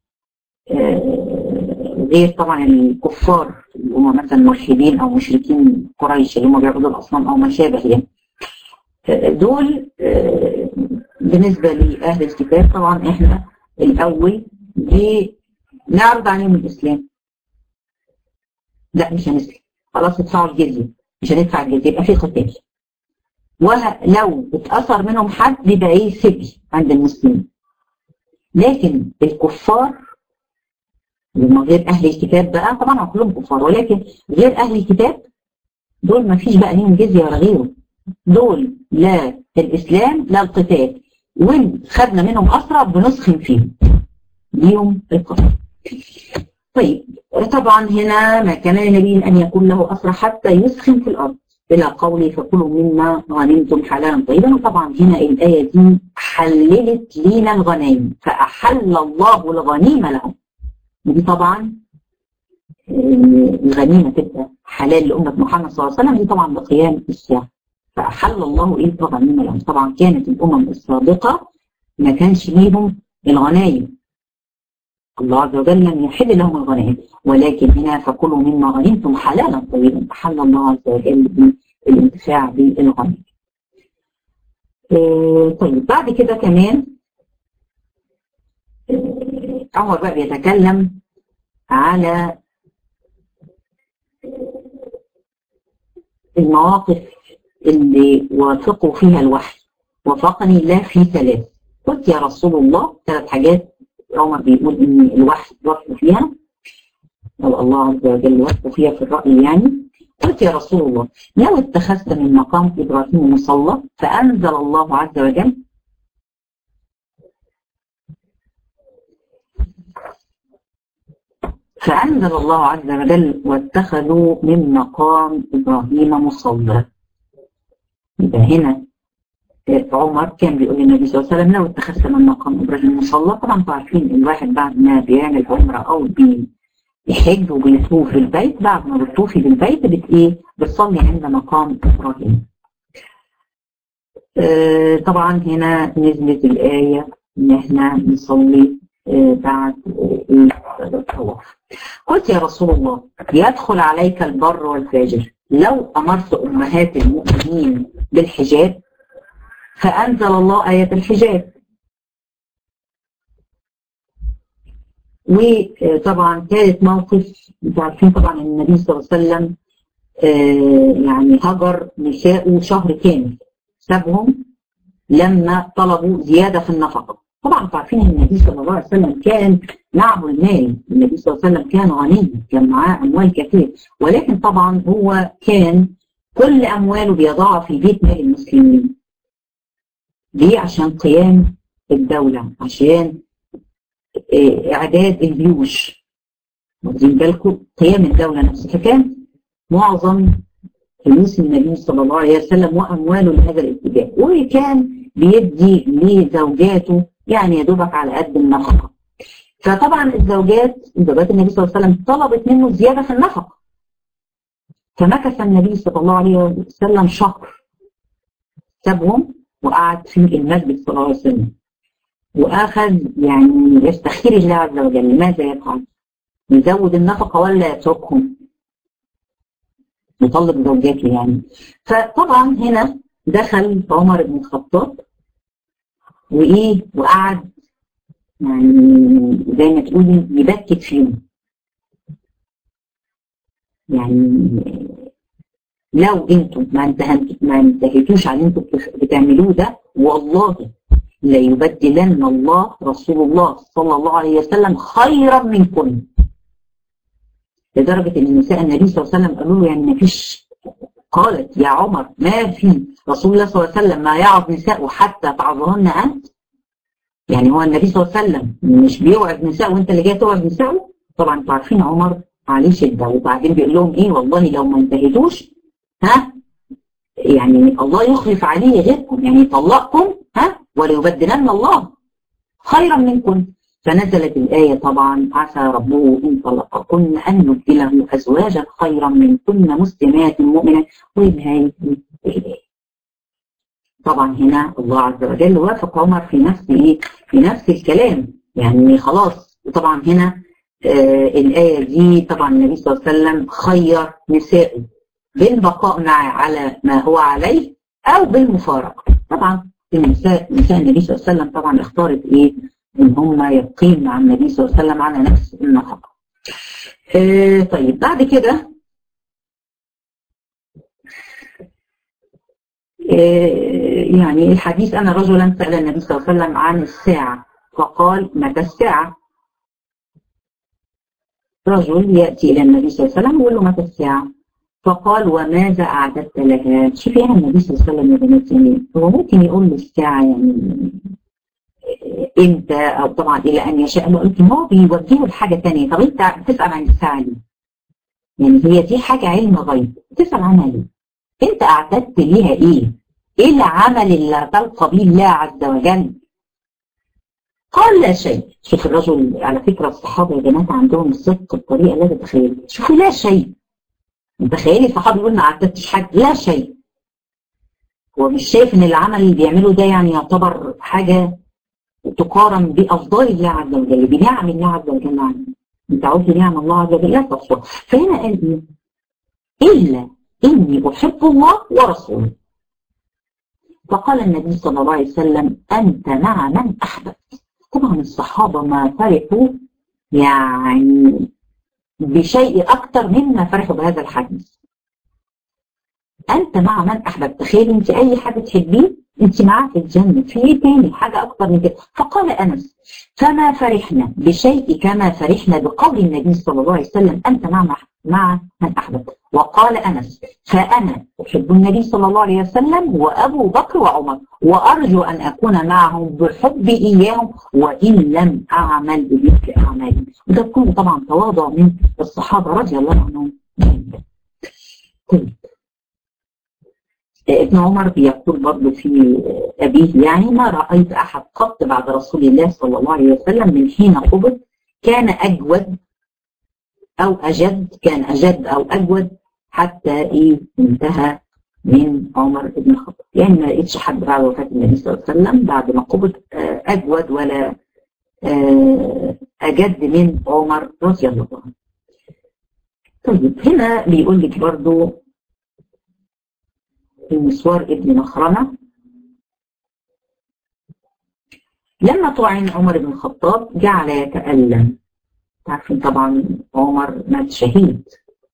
غير طبعا الكفار اللي هم مثلا ملحدين أو مشركين قريش اللي هم بيعبدوا الأصنام أو ما شابه يعني دول بالنسبة لأهل الكتاب طبعا احنا الأول نعرض عليهم الإسلام لا مش هنسلم خلاص ادفعوا الجزية مش هندفع الجزية يبقى في قتال ولو اتأثر منهم حد يبقى ايه سبي عند المسلمين لكن الكفار اللي غير أهل الكتاب بقى طبعا كلهم كفار ولكن غير أهل الكتاب دول ما فيش بقى ليهم جزية ولا غيره دول لا الإسلام لا القتال وإن خدنا منهم أسرى بنسخن فيهم ليهم القتال طيب طبعا هنا ما كان لنبي أن يكون له أسرى حتى يسخن في الأرض إلى قوله فكلوا مما غنمتم حلالا طيبا وطبعا هنا الآية دي حللت لينا الغنائم فأحل الله الغنيمة لهم ودي طبعا الغنيمة تبقى حلال لأمة محمد صلى الله عليه وسلم دي طبعا بقيام الساعة فأحل الله إيه الغنيمة لهم طبعا كانت الأمم السابقة ما كانش ليهم الغنايم الله عز وجل لم يحل لهم الغنائم ولكن هنا فكلوا مما غنمتم حلالا طيبا أحل الله عز وجل بالانتفاع بالغنائم إيه طيب بعد كده كمان إيه عمر بقى بيتكلم على المواقف اللي وافقوا فيها الوحي وافقني الله في ثلاث قلت يا رسول الله ثلاث حاجات عمر بيقول ان الوحي وافقوا فيها او الله عز وجل وافقوا فيها في الرأي يعني قلت يا رسول الله لو اتخذت من مقام ابراهيم مصلى فانزل الله عز وجل فأنزل الله عز وجل واتخذوا من مقام إبراهيم مصلى يبقى هنا عمر كان بيقول للنبي صلى الله عليه وسلم لو اتخذت من مقام ابراهيم مصلى طبعا انتوا عارفين الواحد بعد ما بيعمل عمره او بيحج وبيطوف بالبيت بعد ما بتطوفي بالبيت بت ايه بتصلي عند مقام ابراهيم. آه طبعا هنا نزلت الايه ان احنا نصلي آه بعد آه الطواف. قلت يا رسول الله يدخل عليك البر والفاجر لو امرت امهات المؤمنين بالحجاب فأنزل الله آية الحجاب وطبعا ثالث موقف انتوا عارفين طبعا ان النبي صلى الله عليه وسلم آه يعني هجر نساءه شهر كامل سابهم لما طلبوا زياده في النفقه طبعا انتوا عارفين ان النبي صلى الله عليه وسلم كان معه المال النبي صلى الله عليه وسلم كان غني كان معاه اموال كثير ولكن طبعا هو كان كل امواله بيضعها في بيت مال المسلمين ليه عشان قيام الدولة عشان إعداد الجيوش واخدين بالكم قيام الدولة نفسها فكان معظم فلوس النبي صلى الله عليه وسلم وأمواله لهذا الاتجاه وكان بيدي لزوجاته يعني يا دوبك على قد النفقة فطبعا الزوجات زوجات النبي صلى الله عليه وسلم طلبت منه زيادة في النفقة فمكث النبي صلى الله عليه وسلم شهر سابهم وقعد في المسجد صلى الله عليه وسلم واخذ يعني يستخير الله عز وجل ماذا يفعل؟ يزود النفقه ولا يتركهم؟ يطلب زوجاته يعني فطبعا هنا دخل عمر بن الخطاب وايه وقعد يعني زي ما تقولي يبكت فيهم يعني لو انتم ما انتهيتوا ما انتهيتوش على اللي انتم بتعملوه ده والله ليبدلن الله رسول الله صلى الله عليه وسلم خيرا منكم لدرجه ان نساء النبي صلى الله عليه وسلم قالوا له يعني ما فيش قالت يا عمر ما في رسول الله صلى الله عليه وسلم ما يعظ نساءه حتى تعظهن انت يعني هو النبي صلى الله عليه وسلم مش بيوعظ نساء وانت اللي جاي توعظ نساءه طبعا انتوا عارفين عمر عليه شده وبعدين بيقول لهم ايه والله لو ما انتهيتوش ها يعني الله يخلف عليه غيركم يعني يطلقكم ها وليبدلن الله خيرا منكم فنزلت الآية طبعا عسى ربه إن طلقكن أن نبدله أزواجا خيرا منكن مسلمات مؤمنات ونهاية الآية طبعا هنا الله عز وجل وافق عمر في نفس ايه في نفس الكلام يعني خلاص طبعا هنا آه الآية دي طبعا النبي صلى الله عليه وسلم خير نسائه بالبقاء معه على ما هو عليه او بالمفارقه طبعا النساء نساء النبي صلى الله عليه وسلم طبعا اختارت ايه ان هم يبقين مع النبي صلى الله عليه وسلم على نفس النفقه آه طيب بعد كده آه يعني الحديث أن رجلا سأل النبي صلى الله عليه وسلم عن الساعة فقال متى الساعة رجل يأتي إلى النبي صلى الله عليه وسلم ويقول له متى الساعة فقال وماذا أعددت لها شوفي هنا النبي صلى الله عليه وسلم يا بناتي هو ممكن يقول له الساعة يعني امتى او طبعا الى ان يشاء الله يمكن هو بيوجهه لحاجه ثانيه طب انت بتسال عن الساعه ليه؟ يعني هي دي حاجه علم غيب بتسال عنها ليه؟ انت اعددت ليها ايه؟ ايه العمل اللي تلقى به الله عز وجل؟ قال لا شيء شوف الرجل على فكره الصحابه يا بنات عندهم الصدق بطريقه لا تتخيلي شوفي لا شيء تخيلي الصحابي يقول ما اعددتش حاجه لا شيء هو مش شايف ان العمل اللي بيعمله ده يعني يعتبر حاجه تقارن بافضال الله عز وجل بنعم الله عز وجل عنه انت عاوز نعم الله عز وجل لا تصفى فهنا قال ايه الا اني احب الله ورسوله فقال النبي صلى الله عليه وسلم انت مع من احببت طبعا الصحابه ما فرحوا يعني بشيء اكثر مما فرحوا بهذا الحديث انت مع من احببت تخيل انت اي حد تحبيه انت معاه في الجنة في ايه تاني حاجة اكتر من كده فقال انس فما فرحنا بشيء كما فرحنا بقول النبي صلى الله عليه وسلم انت مع مع من احببت وقال انس فانا احب النبي صلى الله عليه وسلم وابو بكر وعمر وارجو ان اكون معهم بحب اياهم وان لم اعمل بمثل اعمالهم وده كله طبعا تواضع من الصحابه رضي الله عنهم طيب ابن عمر بيقول برضه في أبيه يعني ما رأيت أحد قط بعد رسول الله صلى الله عليه وسلم من حين قبض كان أجود أو أجد كان أجد أو أجود حتى إيه انتهى من عمر بن الخطاب يعني ما لقيتش حد بعد وفاة النبي صلى الله عليه وسلم بعد ما قبض أجود ولا أجد من عمر رضي الله عنه طيب هنا بيقول لك برضو المسوار ابن مخرمة لما طعن عمر بن الخطاب جعل يتألم تعرفين طبعا عمر مات شهيد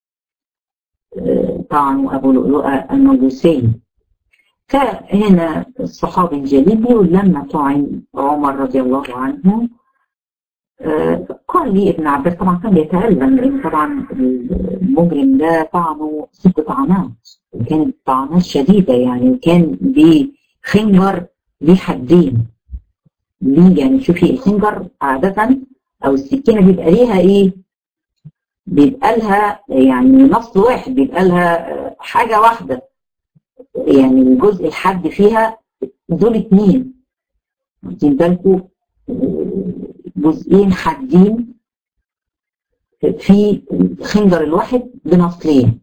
طعن أبو لؤلؤة المجوسي فهنا الصحابي الجليل بيقول لما طعن عمر رضي الله عنه قال لي ابن عباس طبعا كان بيتألم لأن طبعا المجرم ده طعنه ست طعنات وكانت طعنات شديدة يعني وكان بخنجر ليه حدين ليه يعني شوفي الخنجر عادة أو السكينة بيبقى ليها إيه؟ بيبقى لها يعني نص واحد بيبقى لها حاجة واحدة يعني الجزء الحد فيها دول اتنين واخدين بالكم جزئين حادين في الخنجر الواحد بنصلين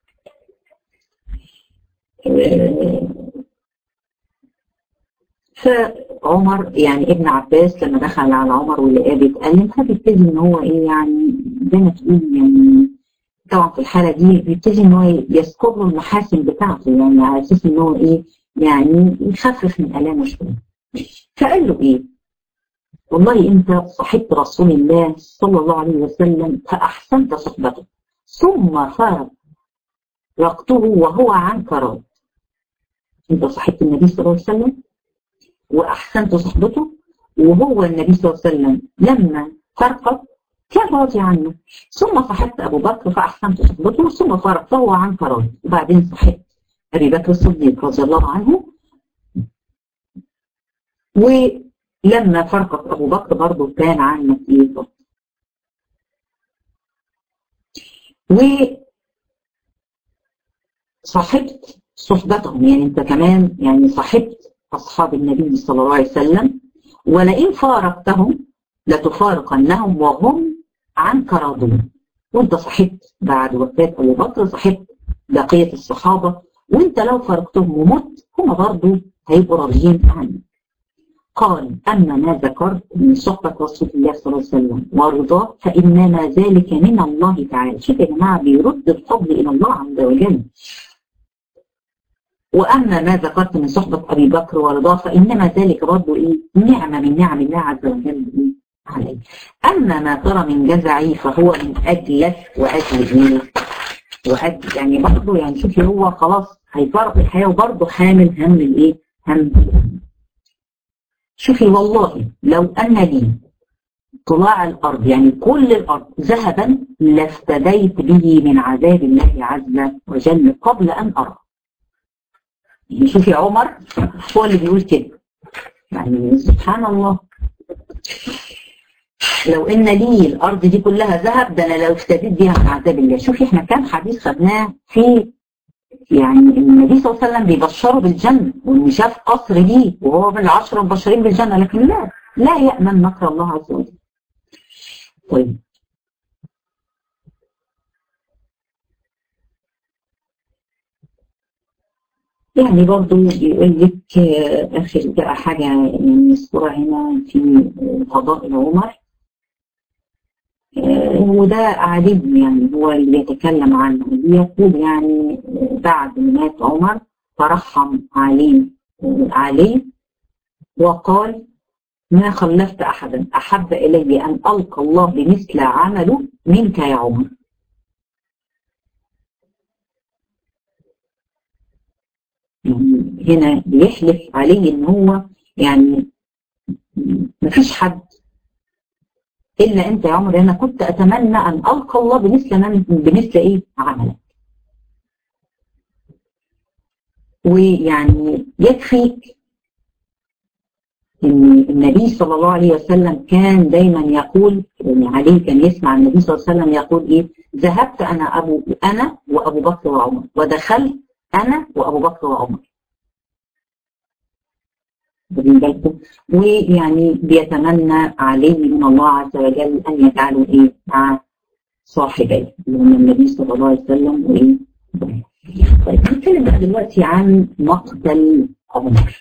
فعمر يعني ابن عباس لما دخل على عمر ولقاه بيتألم فبيبتدي ان هو ايه يعني زي ما تقول يعني طبعا في الحاله دي بيبتدي ان هو يذكر له المحاسن بتاعته يعني على اساس ان هو ايه يعني يخفف من الامه شويه فقال له ايه؟ والله انت صحبت رسول الله صلى الله عليه وسلم فاحسنت صحبته ثم فارقته وهو عنك راض انت صحبت النبي صلى الله عليه وسلم واحسنت صحبته وهو النبي صلى الله عليه وسلم لما فرقت كان راضي عنه ثم صحبت ابو بكر فاحسنت صحبته ثم فرقته وهو عنك راضي وبعدين صحبت ابي بكر الصديق رضي الله عنه ولما فرقت ابو بكر برضه كان عنك ايه و صاحبت صحبتهم يعني انت كمان يعني صاحبت اصحاب النبي صلى الله عليه وسلم ولئن فارقتهم لتفارقنهم وهم عنك راضون وانت صاحبت بعد وفاه ابو بكر صاحبت بقيه الصحابه وانت لو فارقتهم ومت هم برضه هيبقوا راضيين عنك قال أما ما ذكرت من صحبة رسول الله صلى الله عليه وسلم ورضاه فإنما ذلك من الله تعالى شوف يا جماعة بيرد الفضل إلى الله عز وجل وأما ما ذكرت من صحبة أبي بكر ورضاه فإنما ذلك برضه إيه نعمة من نعم الله عز وجل إيه عليه أما ما ترى من جزعي فهو من أجلك وأجل إيه وأجل يعني برضه يعني شوفي هو خلاص هيفرق الحياة وبرضه حامل هم الإيه هم شوفي والله لو أن لي طلاع الأرض يعني كل الأرض ذهبا لافتديت به من عذاب الله عز وجل قبل أن أرى يعني شوفي عمر هو اللي بيقول كده يعني سبحان الله لو ان لي الارض دي كلها ذهب ده انا لو افتديت بيها من عذاب الله شوفي احنا كام حديث خدناه في يعني النبي صلى الله عليه وسلم بيبشره بالجنه وان شاف قصر ليه وهو من العشره المبشرين بالجنه لكن لا لا يامن مكر الله عز وجل. طيب يعني برضو بيقول لك اخر بقى حاجه يعني مذكوره هنا في فضائل عمر وده عاجبني يعني هو اللي بيتكلم عنه بيقول يعني بعد ما مات عمر ترحم عليه عليه وقال ما خلفت احدا احب الي ان القى الله بمثل عمله منك يا عمر يعني هنا بيحلف عليه ان هو يعني مفيش حد الا انت يا عمر انا كنت اتمنى ان القى الله بمثل من بمثل ايه عملك ويعني يكفيك ان النبي صلى الله عليه وسلم كان دايما يقول يعني عليه كان يسمع النبي صلى الله عليه وسلم يقول ايه ذهبت انا ابو انا وابو بكر وعمر ودخلت انا وابو بكر وعمر واخدين بالكم ويعني بيتمنى عليه من الله عز وجل ان يجعله ايه مع صاحبيه اللي هم النبي صلى الله عليه وسلم وايه طيب نتكلم بقى دلوقتي عن مقتل عمر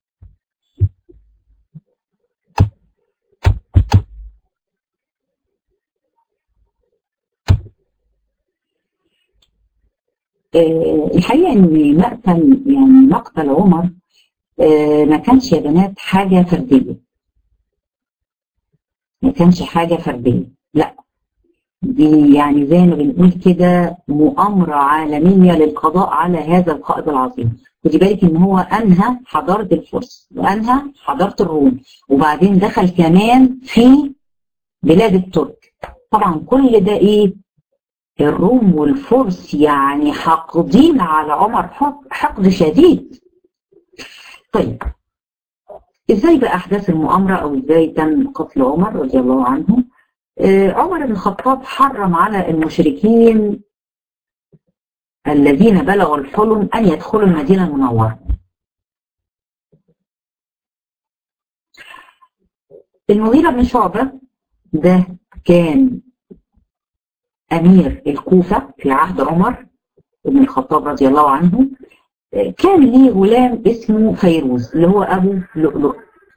آه، الحقيقه ان مقتل يعني مقتل عمر آه، ما كانش يا بنات حاجه فرديه ما كانش حاجه فرديه لا دي يعني زي ما بنقول كده مؤامره عالميه للقضاء على هذا القائد العظيم خدي بالك ان هو انهى حضاره الفرس وانهى حضاره الروم وبعدين دخل كمان في بلاد الترك طبعا كل ده ايه الروم والفرس يعني حاقدين على عمر حقد شديد طيب ازاي بقى احداث المؤامره او ازاي تم قتل عمر رضي الله عنه آه عمر بن الخطاب حرم على المشركين الذين بلغوا الحلم ان يدخلوا المدينه المنوره المغيرة بن شعبة ده كان أمير الكوفة في عهد عمر بن الخطاب رضي الله عنه كان ليه غلام اسمه فيروز اللي هو أبو لؤلؤ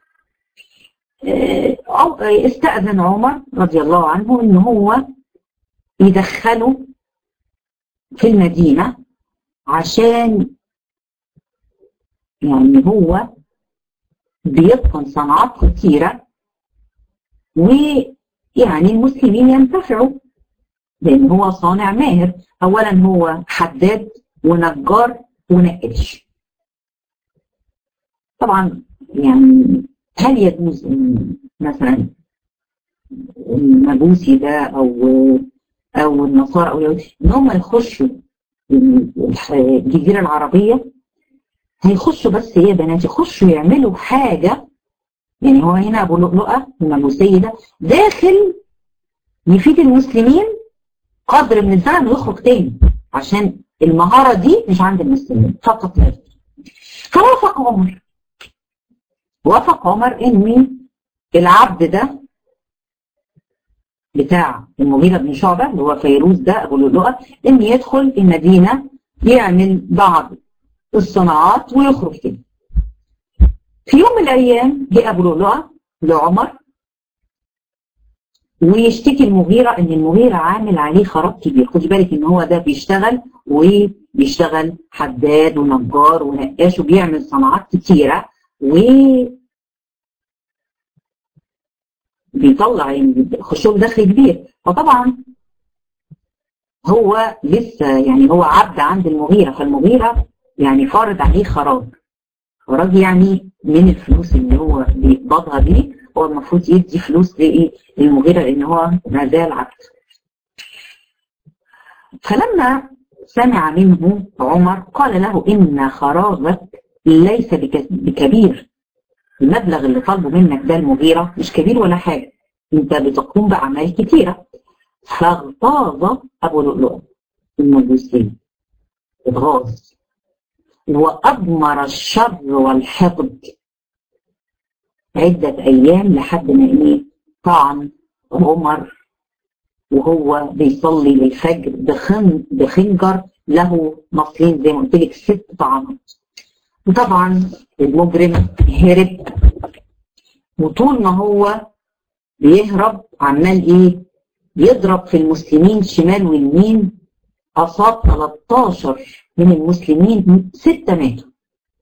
استأذن عمر رضي الله عنه إن هو يدخله في المدينة عشان يعني هو بيتقن صناعات كتيرة ويعني المسلمين ينتفعوا لان هو صانع ماهر اولا هو حداد ونجار ونقاش طبعا يعني هل يجوز ان مثلا المجوسي ده او او النصارى او اليهود ان هم يخشوا الجزيره العربيه هيخشوا بس ايه يا بنات يخشوا يعملوا حاجه يعني هو هنا ابو لؤلؤه المجوسي ده داخل يفيد المسلمين قدر من الزمن ويخرج تاني عشان المهارة دي مش عند المسلمين فقط لا فوافق عمر وافق عمر ان العبد ده بتاع المغيرة بن شعبة اللي هو فيروز ده ابو لؤلؤة ان يدخل المدينة يعمل بعض الصناعات ويخرج تاني في يوم من الايام جه ابو لؤلؤة لعمر ويشتكي المغيرة ان المغيرة عامل عليه خراب كبير خدي بالك ان هو ده بيشتغل وبيشتغل حداد ونجار ونقاش وبيعمل صناعات كتيرة و بيطلع يعني خشوع دخل كبير فطبعا هو لسه يعني هو عبد عند المغيرة فالمغيرة يعني فارض عليه خراج خراج يعني من الفلوس اللي هو بيقبضها دي هو المفروض يدي فلوس لايه للمغيرة لان هو ما زال عبد فلما سمع منه عمر قال له ان خراجك ليس بكبير المبلغ اللي طالبه منك ده المغيرة مش كبير ولا حاجة انت بتقوم بأعمال كتيرة فاغتاظ أبو لؤلؤ المجوسي اتغاظ وأضمر الشر والحقد عدة أيام لحد ما إيه طعن عمر وهو بيصلي للفجر بخن بخنجر له نصين زي ما قلت لك ست طعنات وطبعا المجرم هرب وطول ما هو بيهرب عمال ايه يضرب في المسلمين شمال ويمين اصاب 13 من المسلمين ستة ماتوا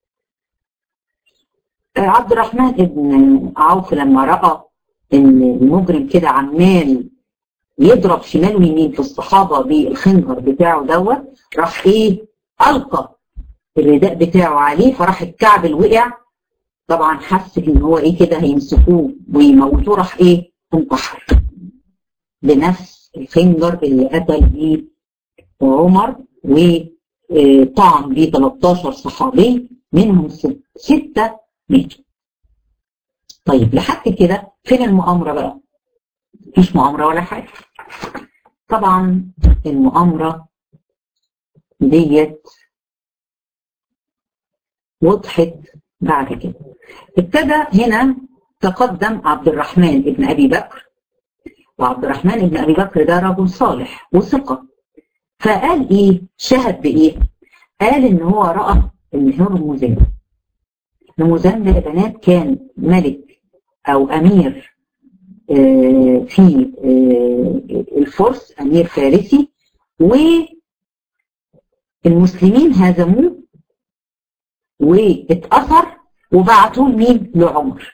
عبد الرحمن ابن عوف لما رأى ان المجرم كده عمال يضرب شمال ويمين في الصحابة بالخنجر بتاعه دوت راح ايه ألقى الرداء بتاعه عليه فراح الكعب وقع طبعا حس ان هو ايه كده هيمسكوه ويموتوه راح ايه انتحر بنفس الخنجر اللي قتل بيه عمر وطعن بيه 13 صحابي منهم ستة ماتوا طيب لحد كده فين المؤامرة بقى مفيش مؤامرة ولا حاجة طبعا المؤامرة ديت وضحت بعد كده ابتدى هنا تقدم عبد الرحمن ابن أبي بكر وعبد الرحمن ابن أبي بكر ده رجل صالح وثقة فقال إيه شهد بإيه قال إن هو رأى الهرمزان هرمزان ده يا بنات كان ملك أو أمير آه في آه الفرس أمير فارسي والمسلمين هزموه واتأثر وبعتوه لمين؟ لعمر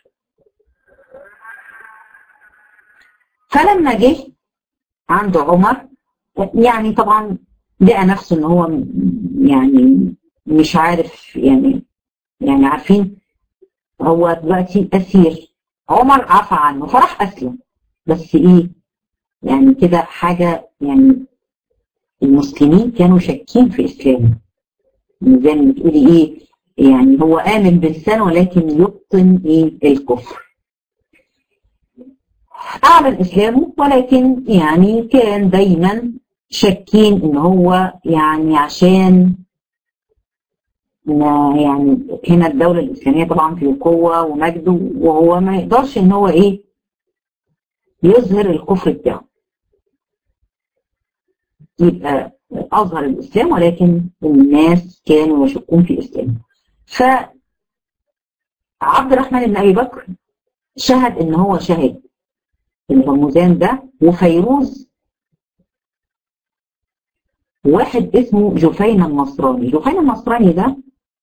فلما جه عند عمر يعني طبعا لقى نفسه ان هو يعني مش عارف يعني يعني عارفين هو دلوقتي اسير عمر عفى عنه فراح اسلم بس ايه يعني كده حاجه يعني المسلمين كانوا شاكين في اسلامه زي ما بتقولي ايه يعني هو امن باللسان ولكن يبطن ايه الكفر اعلن اسلامه ولكن يعني كان دايما شاكين ان هو يعني عشان يعني هنا الدولة الإسلامية طبعا في قوة ومجد وهو ما يقدرش ان هو ايه يظهر الكفر بتاعه يبقى أظهر الإسلام ولكن الناس كانوا يشكون في إسلامه فعبد الرحمن بن أبي بكر شهد ان هو شهد الرمضان ده وفيروز واحد اسمه جفين النصراني جفين النصراني ده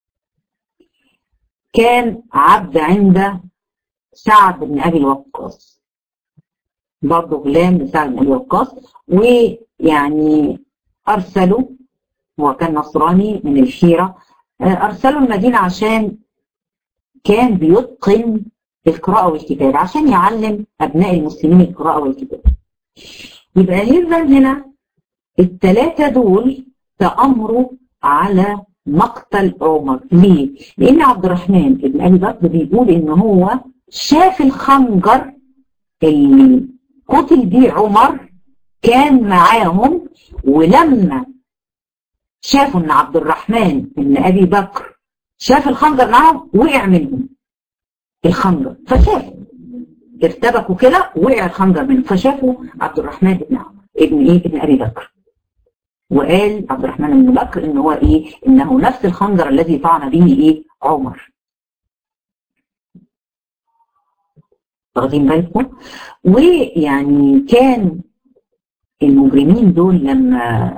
كان عبد عند سعد بن ابي الوقاص برضه غلام لسعد بن ابي الوقاص ويعني ارسلوا هو كان نصراني من الشيره ارسلوا المدينه عشان كان بيتقن القراءة والكتابة عشان يعلم أبناء المسلمين القراءة والكتابة يبقى يفضل هنا الثلاثة دول تأمروا على مقتل عمر ليه؟ لأن عبد الرحمن بن أبي بكر بيقول إن هو شاف الخنجر اللي قتل بيه عمر كان معاهم ولما شافوا إن عبد الرحمن بن أبي بكر شاف الخنجر معاهم وقع منهم الخنجر فشافوا ارتبكوا كده وقع الخنجر منه فشافوا عبد الرحمن بن ابن ايه ابن ابي بكر وقال عبد الرحمن بن بكر ان هو ايه انه نفس الخنجر الذي طعن به ايه عمر واخدين بالكم ويعني كان المجرمين دول لما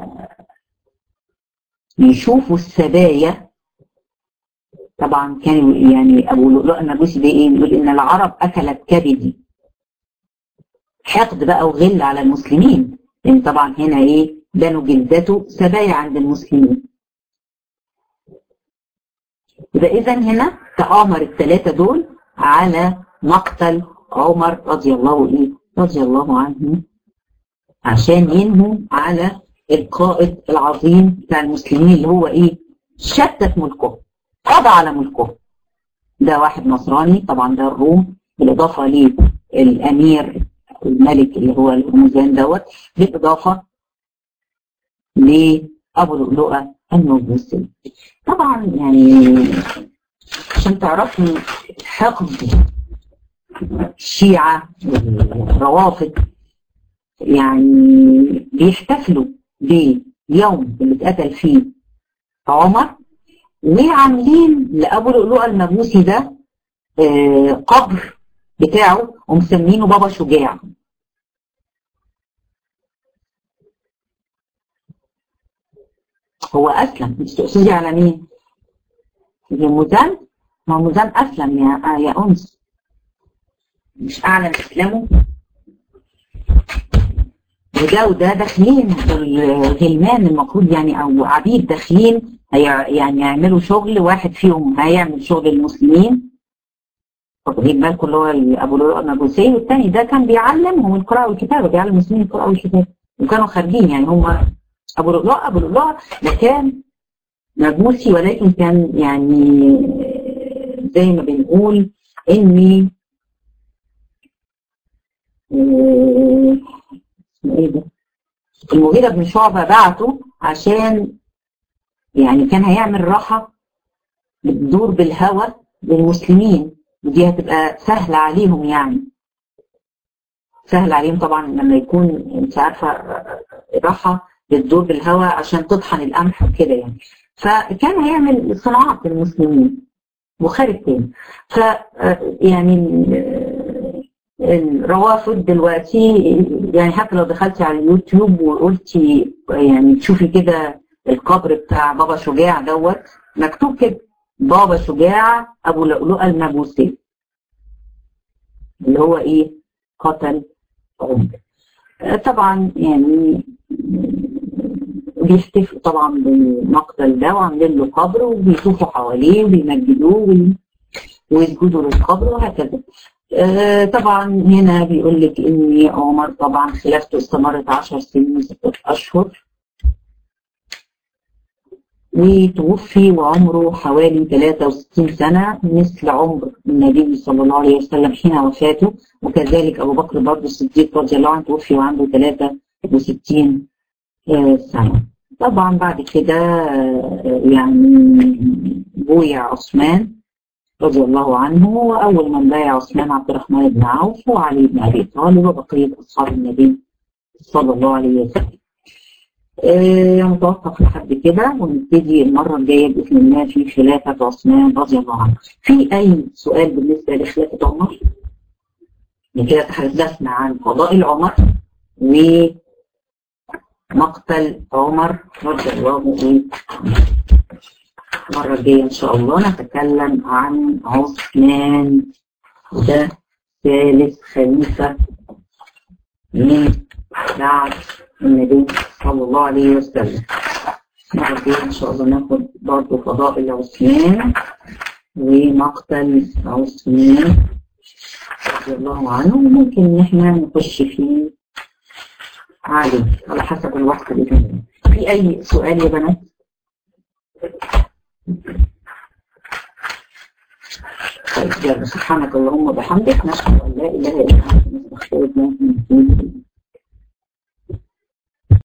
يشوفوا السبايا طبعا كان يعني ابو لؤلؤ النابلسي ده ايه بيقول ان العرب اكلت كبدي حقد بقى وغل على المسلمين لان طبعا هنا ايه بنوا جلدته سبايا عند المسلمين يبقى اذا هنا تآمر الثلاثه دول على مقتل عمر رضي الله ايه رضي الله عنه عشان ينهوا على القائد العظيم بتاع المسلمين اللي هو ايه شتت ملكهم قضى على ملكه ده واحد نصراني طبعا ده الروم بالإضافة للأمير الملك اللي هو الهرمزان دوت بالإضافة لأبو لؤلؤة المجوسي طبعا يعني عشان تعرفوا حقد الشيعة والروافض يعني بيحتفلوا بيوم اللي اتقتل فيه عمر وعاملين لابو لؤلؤه المجوسي ده آه قبر بتاعه ومسمينه بابا شجاع هو اسلم مش تقصدي على مين؟ يا مزان ما هو مزان اسلم يا يا انس مش اعلن اسلامه وده وده داخلين الغلمان المفروض يعني او عبيد داخلين يعني يعملوا شغل واحد فيهم هيعمل شغل المسلمين واخدين بالكم اللي هو ابو لؤلؤ المجوسي والتاني ده كان بيعلمهم القراءه والكتابه بيعلم المسلمين القراءه والكتابه وكانوا خارجين يعني هم ابو لؤلؤ ابو لؤلؤ ده كان مجوسي ولكن كان يعني زي ما بنقول اني اسمه ايه ده المغيرة بن شعبة بعته عشان يعني كان هيعمل راحة بتدور بالهوى للمسلمين ودي هتبقى سهلة عليهم يعني سهل عليهم طبعا لما يكون انت عارفة راحة بتدور بالهوى عشان تطحن القمح وكده يعني فكان هيعمل صناعات للمسلمين وخارج تاني ف يعني الروافد دلوقتي يعني حتى لو دخلتي على اليوتيوب وقلتي يعني تشوفي كده القبر بتاع بابا شجاع دوت مكتوب كده بابا شجاع ابو لؤلؤه المجوسي اللي هو ايه قتل عمر طبعا يعني بيحتفلوا طبعا بالمقتل ده وعاملين له قبر وبيطوفوا حواليه وبيمجدوه ويسجدوا للقبر وهكذا آه طبعا هنا بيقول لك ان عمر طبعا خلافته استمرت 10 سنين وستة اشهر وتوفي وعمره حوالي 63 سنة مثل عمر النبي صلى الله عليه وسلم حين وفاته وكذلك أبو بكر برضه الصديق رضي الله عنه توفي وعنده 63 سنة طبعا بعد كده يعني بويع عثمان رضي الله عنه وأول من بايع عثمان عبد الرحمن بن عوف وعلي بن أبي طالب وبقية أصحاب النبي صلى الله عليه وسلم آه نتوقف لحد كده ونبتدي المرة الجاية بإذن الله في خلافة عثمان رضي الله عنه. في أي سؤال بالنسبة لخلافة عمر؟ كده تحدثنا عن قضاء العمر ومقتل عمر رضي الله عنه. المرة الجاية إن شاء الله نتكلم عن عثمان ده ثالث خليفة من بعد النبي صلى الله عليه وسلم المرة الجاية إن شاء الله ناخد برضه فضائل عثمان ومقتل عثمان رضي الله عنه وممكن إن إحنا نخش فيه عادي على حسب الوقت بإذن الله. في أي سؤال يا بنات؟ طيب يلا سبحانك اللهم وبحمدك نشهد ان لا اله الا انت نستغفرك ونتوب اليك